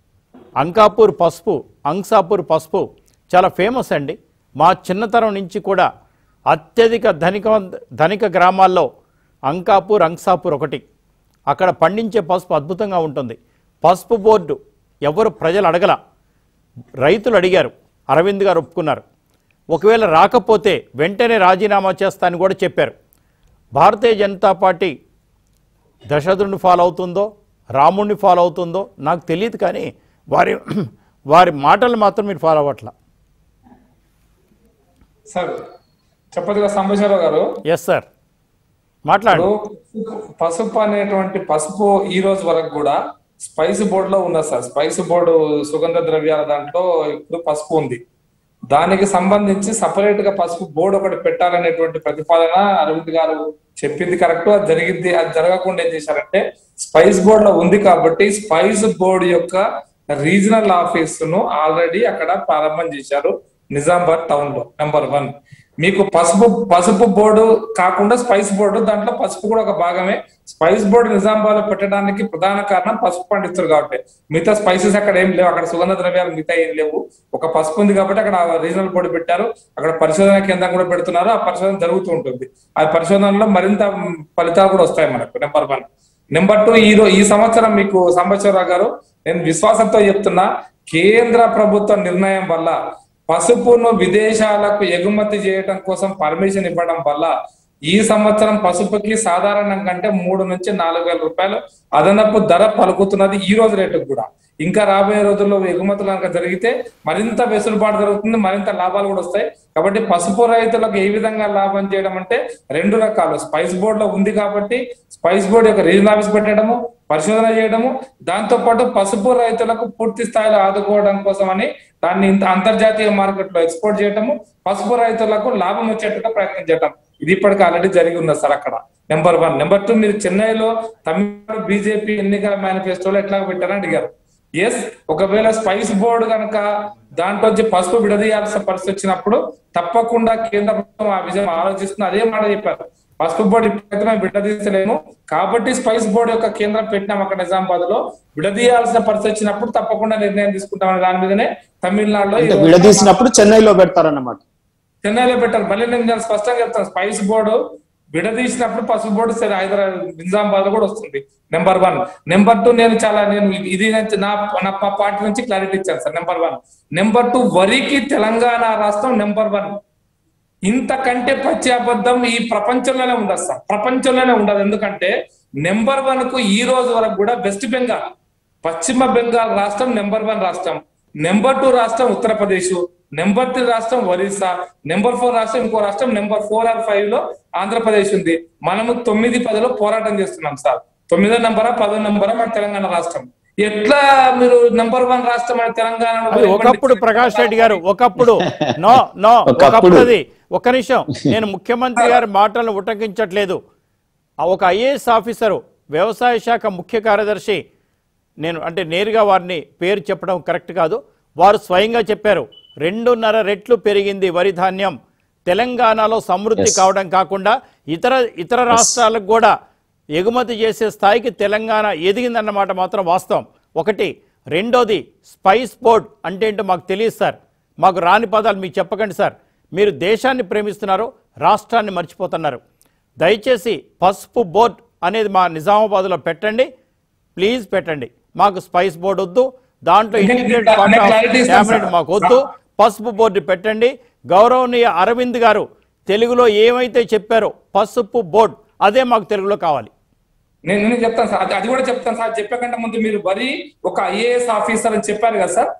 అంకాపూర్ పసుపు అంసాపూర్ పసుపు చాలా ఫేమస్ అండి మా చిన్నతనం నుంచి కూడా అత్యధిక ధనిక ధనిక గ్రామాల్లో అంకాపూర్ అంసాపూర్ ఒకటి అక్కడ పండించే పసుపు అద్భుతంగా ఉంటుంది పసుపు బోర్డు ఎవరు ప్రజలు అడగల రైతులు అడిగారు అరవింద్ గారు ఒప్పుకున్నారు ఒకవేళ రాకపోతే వెంటనే రాజీనామా చేస్తానని కూడా చెప్పారు భారతీయ జనతా పార్టీ దశరథుడిని ఫాలో అవుతుందో రాముడిని ఫాలో అవుతుందో నాకు తెలియదు కానీ వారి వారి మాటలు మాత్రం మీరు ఫాలో అవ్వట్లా సార్ చెప్పదుగా సాంబశివరావు గారు ఎస్ సార్ మాట్లాడు ఇప్పుడు పసుపు అనేటువంటి పసుపు ఈ రోజు వరకు కూడా స్పైస్ బోర్డు లో ఉన్నది సార్ స్పైస్ బోర్డు సుగంధ ద్రవ్యాల దాంట్లో ఇప్పుడు పసుపు ఉంది దానికి సంబంధించి సపరేట్ గా పసుపు బోర్డు ఒకటి పెట్టాలనేటువంటి ప్రతిపాదన అరవింద్ గారు చెప్పింది కరెక్ట్ అది జరిగింది అది జరగకుండా ఏం చేశారంటే స్పైస్ బోర్డు లో ఉంది కాబట్టి స్పైస్ బోర్డు యొక్క రీజనల్ ఆఫీస్ ను ఆల్రెడీ అక్కడ ప్రారంభం చేశారు నిజామాబాద్ టౌన్ లో నెంబర్ వన్ మీకు పసుపు పసుపు బోర్డు కాకుండా స్పైస్ బోర్డు దాంట్లో పసుపు కూడా ఒక భాగమే స్పైస్ బోర్డు నిజామాబాద్ లో పెట్టడానికి ప్రధాన కారణం పసుపు పండిస్తారు కాబట్టి మిగతా స్పైసెస్ అక్కడ ఏం లేవు అక్కడ సుగంధ ద్రవ్యాలు మిగతా ఏం లేవు ఒక పసుపు ఉంది కాబట్టి అక్కడ రీజనల్ బోర్డు పెట్టారు అక్కడ పరిశోధన కేంద్రం కూడా పెడుతున్నారు ఆ పరిశోధన జరుగుతూ ఉంటుంది ఆ పరిశోధనలో మరింత ఫలితాలు కూడా వస్తాయి మనకు నెంబర్ వన్ నెంబర్ టూ ఈ రో- ఈ సంవత్సరం మీకు సాంబశివరావు గారు నేను విశ్వాసంతో చెప్తున్నా కేంద్ర ప్రభుత్వ నిర్ణయం వల్ల పసుపును విదేశాలకు ఎగుమతి చేయడం కోసం పర్మిషన్ ఇవ్వడం వల్ల ఈ సంవత్సరం పసుపుకి సాధారణం కంటే మూడు నుంచి నాలుగు వేల రూపాయలు అదనపు ధర పలుకుతున్నది ఈ రోజు రేటుకు కూడా ఇంకా రాబోయే రోజుల్లో ఎగుమతులు కనుక జరిగితే మరింత వెసులుబాటు జరుగుతుంది మరింత లాభాలు కూడా వస్తాయి కాబట్టి పసుపు రైతులకు ఏ విధంగా లాభం చేయడం అంటే రెండు రకాలు స్పైస్ బోర్డ్ లో ఉంది కాబట్టి స్పైస్ బోర్డ్ యొక్క రీజనల్ ఆఫీస్ పెట్టడము పరిశోధన చేయడము దాంతో పాటు పసుపు రైతులకు పూర్తి స్థాయిలో ఆదుకోవడం కోసమని దాన్ని ఇంత అంతర్జాతీయ మార్కెట్ లో ఎక్స్పోర్ట్ చేయటము పసుపు రైతులకు లాభం వచ్చేట్టుగా ప్రయత్నం చేయటం ఇది ఇప్పటికి ఆల్రెడీ జరిగి ఉన్నది సార్ అక్కడ నెంబర్ వన్ నెంబర్ టూ మీరు చెన్నైలో తమిళనాడు బీజేపీ ఎన్నికల మేనిఫెస్టోలో ఎట్లా పెట్టారని అడిగారు ఎస్ ఒకవేళ స్పైస్ బోర్డు కనుక దాంట్లో వచ్చి పసుపు విడదీయాల్సిన పరిస్థితి వచ్చినప్పుడు తప్పకుండా కేంద్ర ప్రభుత్వం ఆ విషయం ఆలోచిస్తుంది అదే మాట చెప్పారు పసుపు బోర్డు ఇప్పుడైతే మేము విడదీసలేము కాబట్టి స్పైస్ బోర్డు యొక్క కేంద్రం పెట్టినాం అక్కడ నిజామాబాద్ లో విడదీయాల్సిన పరిస్థితి వచ్చినప్పుడు తప్పకుండా నిర్ణయం తీసుకుంటామనే దాని మీదనే తమిళనాడులో ఈ అంటే రోజు విడదీసినప్పుడు చెన్నైలో పెడతారన్నమాట చెన్నైలో పెట్టారు మళ్ళీ నేను చాలా స్పష్టంగా చెప్తాను స్పైస్ బోర్డు విడదీసినప్పుడు పసుపు బోర్డు సరే హైదరాబాద్ నిజామాబాద్ లో కూడా వస్తుంది నెంబర్ వన్ నెంబర్ టూ నేను చాలా నేను ఇది నేను నా నా పా- పార్టీ నుంచి క్లారిటీ ఇచ్చాను sir number one number two వరికి తెలంగాణ రాష్ట్రం నెంబర్ వన్ ఇంతకంటే పచ్చి అబద్ధం ఈ ప్రపంచంలోనే ఉండదు సార్ ప్రపంచంలోనే ఉండదు ఎందుకంటే నెంబర్ వన్ కు ఈ రోజు వరకు కూడా వెస్ట్ బెంగాల్ పశ్చిమ బెంగాల్ రాష్ట్రం నెంబర్ వన్ రాష్ట్రం నెంబర్ టూ రాష్ట్రం ఉత్తరప్రదేశ్ నెంబర్ త్రీ రాష్ట్రం ఒరిస్సా నెంబర్ ఫోర్ రాష్ట్రం ఇంకో రాష్ట్రం నెంబర్ ఫోర్ ఆర్ ఫైవ్ లో ఆంధ్రప్రదేశ్ ఉంది మనము తొమ్మిది పదిలో పోరాటం చేస్తున్నాం సార్ తొమ్మిదో నంబరా పదో నంబరా మన తెలంగాణ రాష్ట్రం ఎట్లా మీరు నంబర్ వన్ రాష్ట్రం మన తెలంగాణ అది ఒకప్పుడు ప్రకాష్ రెడ్డి గారు ఒకప్పుడు నో నో ఒకప్పుడు. ఒకప్పుడు అది ఒక్క నిమిషం నేను ముఖ్యమంత్రి గారి మాటలను ఉటంకించట్లేదు ఆ ఒక ఐఏఎస్ ఆఫీసరు వ్యవసాయ శాఖ ముఖ్య కార్యదర్శి నేను అంటే నేరుగా వారిని పేరు చెప్పడం కరెక్ట్ కాదు వారు స్వయంగా చెప్పారు రెండున్నర రెట్లు పెరిగింది వరి ధాన్యం తెలంగాణలో సమృద్ధి Yes. కావడం కాకుండా ఇతర ఇతర రాష్ట్రాలకు కూడా ఎగుమతి చేసే స్థాయికి తెలంగాణ ఎదిగిందన్నమాట మాత్రం వాస్తవం ఒకటి రెండోది స్పైస్ బోర్డ్ అంటే ఏంటో మాకు తెలియదు సార్ మాకు రాని పదాలు మీకు చెప్పకండి సార్ మీరు దేశాన్ని ప్రేమిస్తున్నారు రాష్ట్రాన్ని మర్చిపోతున్నారు దయచేసి పసుపు బోర్డ్ అనేది మా నిజామాబాద్లో పెట్టండి ప్లీజ్ పెట్టండి మాకు స్పైస్ బోర్డు వద్దు దాంట్లో నేను- ఇంటిగ్రేటెడ్ నేను పార్ట్ ఆఫ్ clarity ఇస్తాను క్యాబినెట్ సార్. మాకు వద్దు పసుపు బోర్డు పెట్టండి గౌరవనీయ అరవింద్ గారు తెలుగులో ఏమైతే చెప్పారో పసుపు బోర్డు అదే మాకు తెలుగులో కావాలి నేను నేను చెప్తాను సార్ అది- అది కూడా చెప్తాను సార్ చెప్పకంటే ముందు మీరు వరి ఒక ఐఏఎస్ ఆఫీసర్ అని చెప్పారు కదా సార్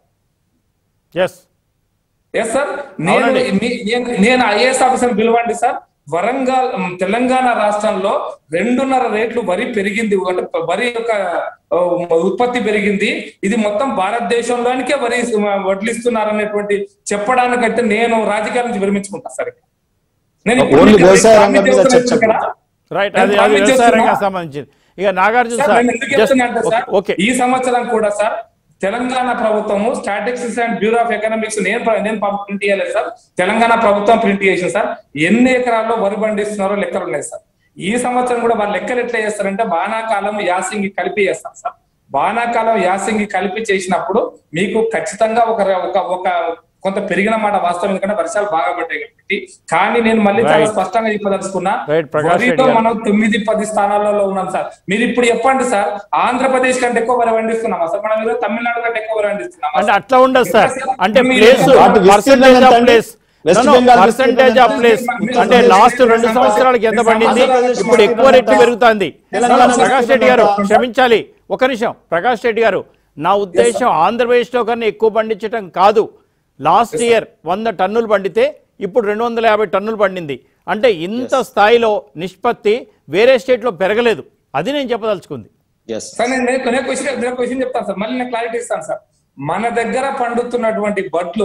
ఎస్ ఎస్ సార్ నేను అవునండి. మీ- నేను- నేను ఐఏఎస్ ఆఫీసర్ పిలవండి సార్ వరంగల్ ఉమ్, తెలంగాణ రాష్ట్రంలో రెండున్నర రేట్లు వరి పెరిగింది అంటే వరి యొక్క ఆ, ఉత్పత్తి పెరిగింది ఇది మొత్తం భారతదేశంలోనికే వరి వడ్లిస్తున్నారు అనేటువంటి చెప్పడానికంటే నేను రాజకీయాల నుంచి విరమించుకుంటా సార్ నేను ఇప్పుడు ఓన్లీ మీకు వ్యవసాయ రంగం ప్రామిస్ మీద చేస్తున్నాను చర్చ కదా. రైట్ నేను అది అది ప్రామిస్ వ్యవసాయ చేస్తున్నా. రంగానికి సంబంధించింది ఇక నాగార్జున సార్ సార్ నేను ఎందుకు just- చెప్తున్నా అంటే సార్ ఓకే ఈ సంవత్సరం కూడా సార్ తెలంగాణ ప్రభుత్వము statistics and bureau of economics నేను ప్ర- నేను పంప- ప్రింట్ చేయలేదు సార్ తెలంగాణ ప్రభుత్వం ప్రింట్ చేసింది సార్ ఎన్ని ఎకరాల్లో వరి పండిస్తున్నారో లెక్కలు ఉన్నాయి సార్ ఈ సంవత్సరం కూడా వాళ్ళ లెక్కలు ఎట్లా చేస్తారంటే వానాకాలం యాసింగి కలిపి చేస్తారు సార్ వానాకాలం యాసింగి కలిపి చేసినప్పుడు మీకు ఖచ్చితంగా ఒక ఒక ఒక కొంత పెరిగిన మాట వాస్తవం ఎందుకంటే వర్షాలు బాగా పడ్డాయి కాబట్టి కానీ నేను మళ్ళీ చాలా Right. స్పష్టంగా చెప్పదలుచుకున్నా Right, ప్రకాష్ రెడ్డి వరిలో గారు. మనం తొమ్మిది పది స్థానాలలో ఉన్నాం సార్ మీరు ఇప్పుడు చెప్పండి సార్ ఆంధ్రప్రదేశ్ కంటే ఎక్కువ వరి పండిస్తున్నామా సార్ మనం ఈరోజు తమిళనాడు కంటే ఎక్కువ వరి పండిస్తున్నామా అంటే అట్లా ఉండదు సార్ అంటే మీ- ప్లేస్ వాటి విస్తీర్ణం పర్సంటేజ్ ఎంత ఆఫ్ అండి? Place west Bengal percentage of place అంటే లాస్ట్ రెండు సంవత్సరాలకి ఎంత పడింది ఇప్పుడు ఎక్కువ రెట్లు పెరుగుతుంది తెలంగాణ ప్రకాష్ రెడ్డి గారు విస్తీర్ణం ఎంత? క్షమించాలి ఒక నిమిషం ప్రకాష్ రెడ్డి గారు నా ఉద్దేశం ఆంధ్రప్రదేశ్లో కన్నా ఎక్కువ పండించడం కాదు లాస్ట్ ఇయర్ వంద టన్నులు పండితే ఇప్పుడు రెండు వందల యాభై టన్నులు పండింది అంటే ఇంత స్థాయిలో నిష్పత్తి వేరే స్టేట్లో పెరగలేదు అది నేను చెప్పదలుచుకుంది ఎస్ సార్ నేను నేను నేను క్వశ్చన్ నేను క్వశ్చన్ చెప్తాను సార్ మళ్ళీ నేను క్లారిటీ ఇస్తాను సార్ మన దగ్గర పండుతున్నటువంటి బడ్లు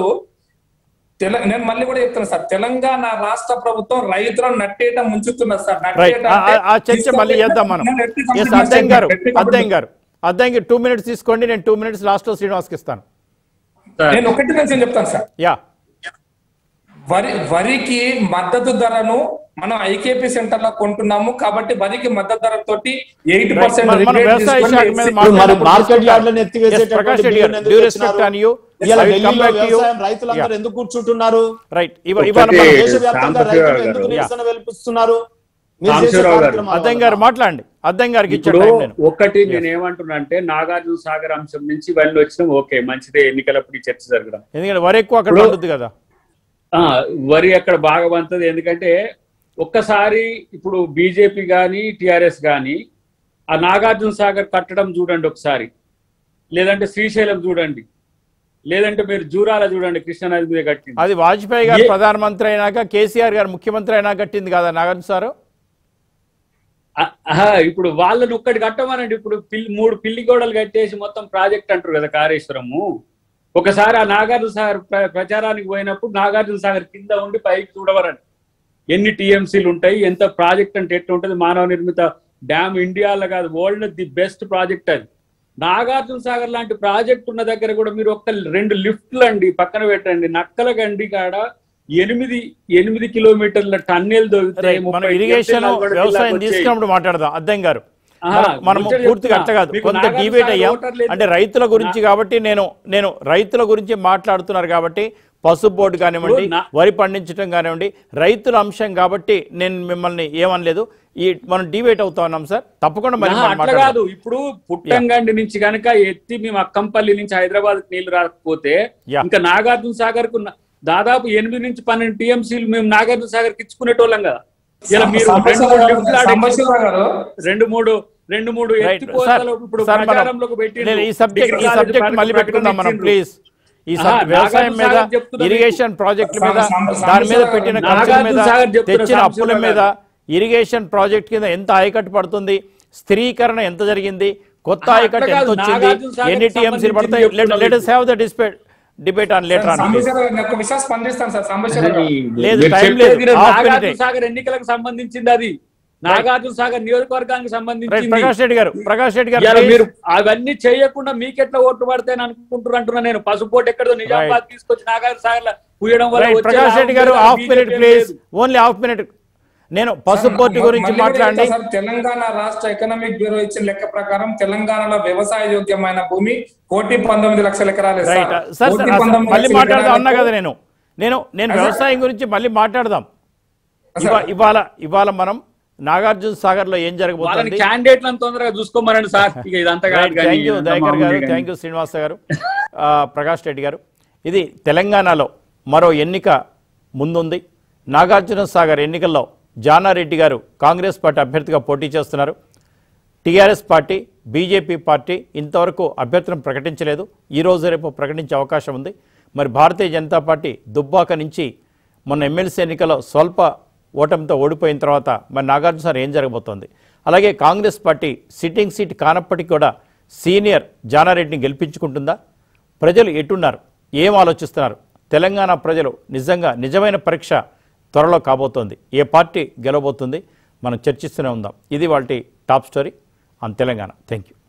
తెల నేను మళ్ళీ కూడా చెప్తాను సార్ తెలంగాణ రాష్ట్ర ప్రభుత్వం రైతులను నట్టేట ముంచుతున్నారు సార్ రైట్ నట్టేట అంటే ఆ చర్చ మళ్ళీ చేద్దాం మనం నేను ఎట్టి ఎస్ కంప్లీట్ అద్దెం గారు ఎట్టి కంప్లీట్ అద్దెం గారు అద్దెం గారు టూ మినిట్స్ తీసుకోండి నేను టూ మినిట్స్ లాస్ట్లో శ్రీనివాస్కి ఇస్తాను నేను ఒకటి నిమిషం చెప్తాను సార్ యా వరి వరికి మద్దతు ధరను మనం ఐకేపీ సెంటర్ లో కొంటున్నాము కాబట్టి వరికి మద్దతు ధర తోటి ఎయిట్ Right. మన- మన వ్యవసాయ శాఖ మీద ఇప్పుడు మరి మాట్లాడినప్పుడు మార్కెట్ తీసుకుంటాం. యార్డ్లను Yes, ఎత్తివేసేటటువంటి ప్రకాష్ రెడ్డి గారు, బిల్లును ఎందుకు due respect తెచ్చినారు? on you. ఇవాళ I will come ఢిల్లీలో back to you. వ్యవసాయం రైతులందరూ Yeah. ఎందుకు కూర్చుంటున్నారు రైట్ ఇవ- ఇవాళ ఒకటి- మనం దేశవ్యాప్తంగా సాంబశివరావు రైతులు గారు. ఎందుకు Yeah. నిరసన వెలిపిస్తున్నారు మీరు చేసే సాంబశివరావు గారు. కార్యక్రమాల అద్దెం వల్ల. గారు మాట్లాడండి అద్దెం గారికి ఇచ్చే ఇప్పుడు టైం నేను ఒకటి నేను ఏమంటున్నా అంటే నాగార్జున సాగర్ అంశం నుంచి వాళ్ళు వచ్చినాం ఓకే మంచిదే ఎన్నికలప్పుడు ఈ చర్చ జరగడం ఎందుకంటే వరి ఎక్కువ అక్కడ ఇప్పుడు- ఉంటుంది కదా ఆ వరి అక్కడ బాగా పండుతుంది ఎందుకంటే ఒక్కసారి ఇప్పుడు బీజేపీ కానీ టిఆర్ఎస్ కానీ ఆ నాగార్జున సాగర్ కట్టడం చూడండి ఒకసారి లేదంటే శ్రీశైలం చూడండి లేదంటే మీరు జూరాల చూడండి కృష్ణానది మీద కట్టింది అది వాజ్పేయి గారు ఏ- ప్రధానమంత్రి అయినాక కేసీఆర్ గారు ముఖ్యమంత్రి అయినా కట్టింది కదా నాగార్జున సారు ఆ- ఆహా, ఇప్పుడు వాళ్ళని ఒక్కటి కట్టమనండి ఇప్పుడు పిల్లి మూడు పిల్లి గోడలు కట్టేసి మొత్తం ప్రాజెక్ట్ అంటారు కదా కాళేశ్వరము ఒకసారి ఆ నాగార్జున సాగర్ ప్ర- ప్రచారానికి పోయినప్పుడు నాగార్జున సాగర్ కింద ఉండి పైకి చూడవరండి ఎన్ని టీఎంసీలు ఉంటాయి ఎంత ప్రాజెక్ట్ అంటే ఎట్లా ఉంటుంది మానవ నిర్మిత డ్యామ్ ఇండియాలో కాదు వరల్డ్ ది బెస్ట్ ప్రాజెక్ట్ అది నాగార్జున సాగర్ లాంటి ప్రాజెక్ట్ ఉన్న దగ్గర కూడా మీరు ఒక్క రెండు లిఫ్ట్లు అండి పక్కన పెట్టండి నక్కల గండి కాడ ఎనిమిది ఎనిమిది కిలోమీటర్ల టన్నెల్ దొరికితే రైట్ మనం ముప్పై ఇరిగేషన్ నల్గొండ జిల్లాకు వ్యవసాయం వచ్చేయి. తీసుకున్నప్పుడు మాట్లాడదాం అద్దెం గారు ఆహా, మనం- మనము ముచ్చట పూర్తిగా చెప్తున్నా. అట్లా కాదు మీకు కొంత నాగార్జున డిబేట్ సాగర్ అయ్యాం ఓటర్ లేదు. అంటే రైతుల గురించి కాబట్టి నేను నేను రైతుల గురించి మాట్లాడుతున్నారు కాబట్టి పసుపు బోర్డు కానివ్వండి ఇప్పుడు నా- వరి పండించడం కానివ్వండి రైతుల అంశం కాబట్టి నేను మిమ్మల్ని ఏమనలేదు ఈ మనం డిబేట్ అవుతా ఉన్నాం సార్ తప్పకుండా మరి ఆహా, మనం అట్లా మాట్లాడదాం. కాదు ఇప్పుడు పుట్టంగండి నుంచి కనుక ఎత్తి మేము అక్కంపల్లి నుంచి హైదరాబాద్ నీళ్లు రాకపోతే యా. ఇంకా నాగార్జున సాగర్ కు న- దాదాపు ఎనిమిది నుంచి పన్నెండు టీఎంసీలు మేము నాగార్జున సాగర్ కి ఇచ్చుకునేటోళ్ళం కదా ఇలా మీరు రెండు మూడు లిఫ్ట్లు ఆడి- సాంబశివరావు గారు రెండు మూడు రెండు మూడు రైట్ ఎత్తిపోతలు ఇప్పుడు సార్ మనం ప్రచారంలోకి పెట్టిండ్రు. నేను ఈ సబ్జెక్ట్ ఈ డిగ్రీ సబ్జెక్ట్ కాలేజీ మళ్ళీ పెట్టుకుందాం మనం ప్రకటించిండ్రు. ప్లీజ్ ఈ ఆహా, సబ్- వ్యవసాయం నాగార్జున మీద సాగర్ చెప్తున్నా ఇరిగేషన్ ప్రాజెక్టుల మీద సాంబ- సాంబ- దాని మీద సాంబశివరావు పెట్టిన గారు. ఖర్చుల మీద నాగార్జున సాగర్ చెప్తున్నా తెచ్చిన అప్పుల సాంబశివరావు మీద గారు. ఇరిగేషన్ ప్రాజెక్ట్ కింద ఎంత ఆయకట్టు పడుతుంది స్థిరీకరణ ఎంత జరిగింది కొత్త ఆహా, ఆయకట్టు అట్లా ఎంత కాదు. వచ్చింది నాగార్జున సాగర్కి ఎన్ని టీఎంసీలు సంబంధించింది పడతాయి చెప్తున్నా letters have the dispute debate on later on Sambasiva Rao garu, నేను ఒక విషయం స్పందిస్తాను సార్ సాంబశివరావు గారు. లేదు, మీరు టైం చెప్పేది లేదు. హాఫ్ నాగార్జున మినిటే. సాగర్ ఎన్నికలకు సంబంధించింది అది నాగార్జున సాగర్ నియోజకవర్గానికి రైట్ సంబంధించింది ప్రకాష్ రెడ్డి గారు ప్రకాష్ రెడ్డి గారు ఇవాళ please. మీరు అవన్నీ చేయకుండా మీకెట్లా ఓట్లు పడతాయని అనుకుంటున్నారు అంటున్నా నేను పసుపోటు ఎక్కడో నిజామాబాద్ తీసుకొచ్చి నాగార్జున సాగర్ పూయడం వల్ల రైట్ వచ్చే ప్రకాష్ లాభం రెడ్డి గారు లేదు, హాఫ్ మినిట్ BJP ప్లీజ్ లేదు. ఓన్లీ హాఫ్ మినిట్ నేను పసుపు బోర్డు సార్, గురించి మళ్ళీ కూడా మాట్లాడండి చెప్తా సార్, తెలంగాణ రాష్ట్ర ఎకనామిక్ బ్యూరో ఇచ్చిన లెక్క ప్రకారం తెలంగాణలో వ్యవసాయ యోగ్యమైన భూమి కోటి పంతొమ్మిది లక్షల ఎకరాలు రైట్ సార్ సార్ అసలు మళ్ళీ మాట్లాడదాం అన్నా కదా నేను నేను నేను వ్యవసాయం గురించి మళ్ళీ మాట్లాడదాం ఇవా- ఇవాళ ఇవాళ మనం నాగార్జున సాగర్ లో ఏం వాళ్ళని జరగబోతుంది క్యాండిడేట్లను తొందరగా చూసుకోమనండి సార్ ఇక ఇదంతా కాదు కానీ థ్యాంక్ యూ ఇదంతా దయాకర్ గారు మామూలే కానీ. థ్యాంక్ యూ శ్రీనివాస గారు ఆ, ప్రకాష్ రెడ్డి గారు ఇది తెలంగాణలో మరో ఎన్నిక ముందుంది నాగార్జున సాగర్ ఎన్నికల్లో జానారెడ్డి గారు కాంగ్రెస్ పార్టీ అభ్యర్థిగా పోటీ చేస్తున్నారు టీఆర్ఎస్ పార్టీ బీజేపీ పార్టీ ఇంతవరకు అభ్యర్థులను ప్రకటించలేదు ఈ రోజు రేపు ప్రకటించే అవకాశం ఉంది మరి భారతీయ జనతా పార్టీ దుబ్బాక నుంచి మొన్న ఎమ్మెల్సీ ఎన్నికల్లో స్వల్ప ఓటమితో ఓడిపోయిన తర్వాత మరి నాగార్జున సార్ ఏం జరగబోతోంది అలాగే కాంగ్రెస్ పార్టీ సిట్టింగ్ సీట్ కానప్పటికీ కూడా సీనియర్ జానారెడ్డిని గెలిపించుకుంటుందా ప్రజలు ఎటున్నారు ఏం ఆలోచిస్తున్నారు తెలంగాణ ప్రజలు నిజంగా నిజమైన పరీక్ష త్వరలో కాబోతోంది ఏ పార్టీ గెలవబోతుంది మనం చర్చిస్తూనే ఉందాం ఇది వాళ్ళ top story on Telangana thank you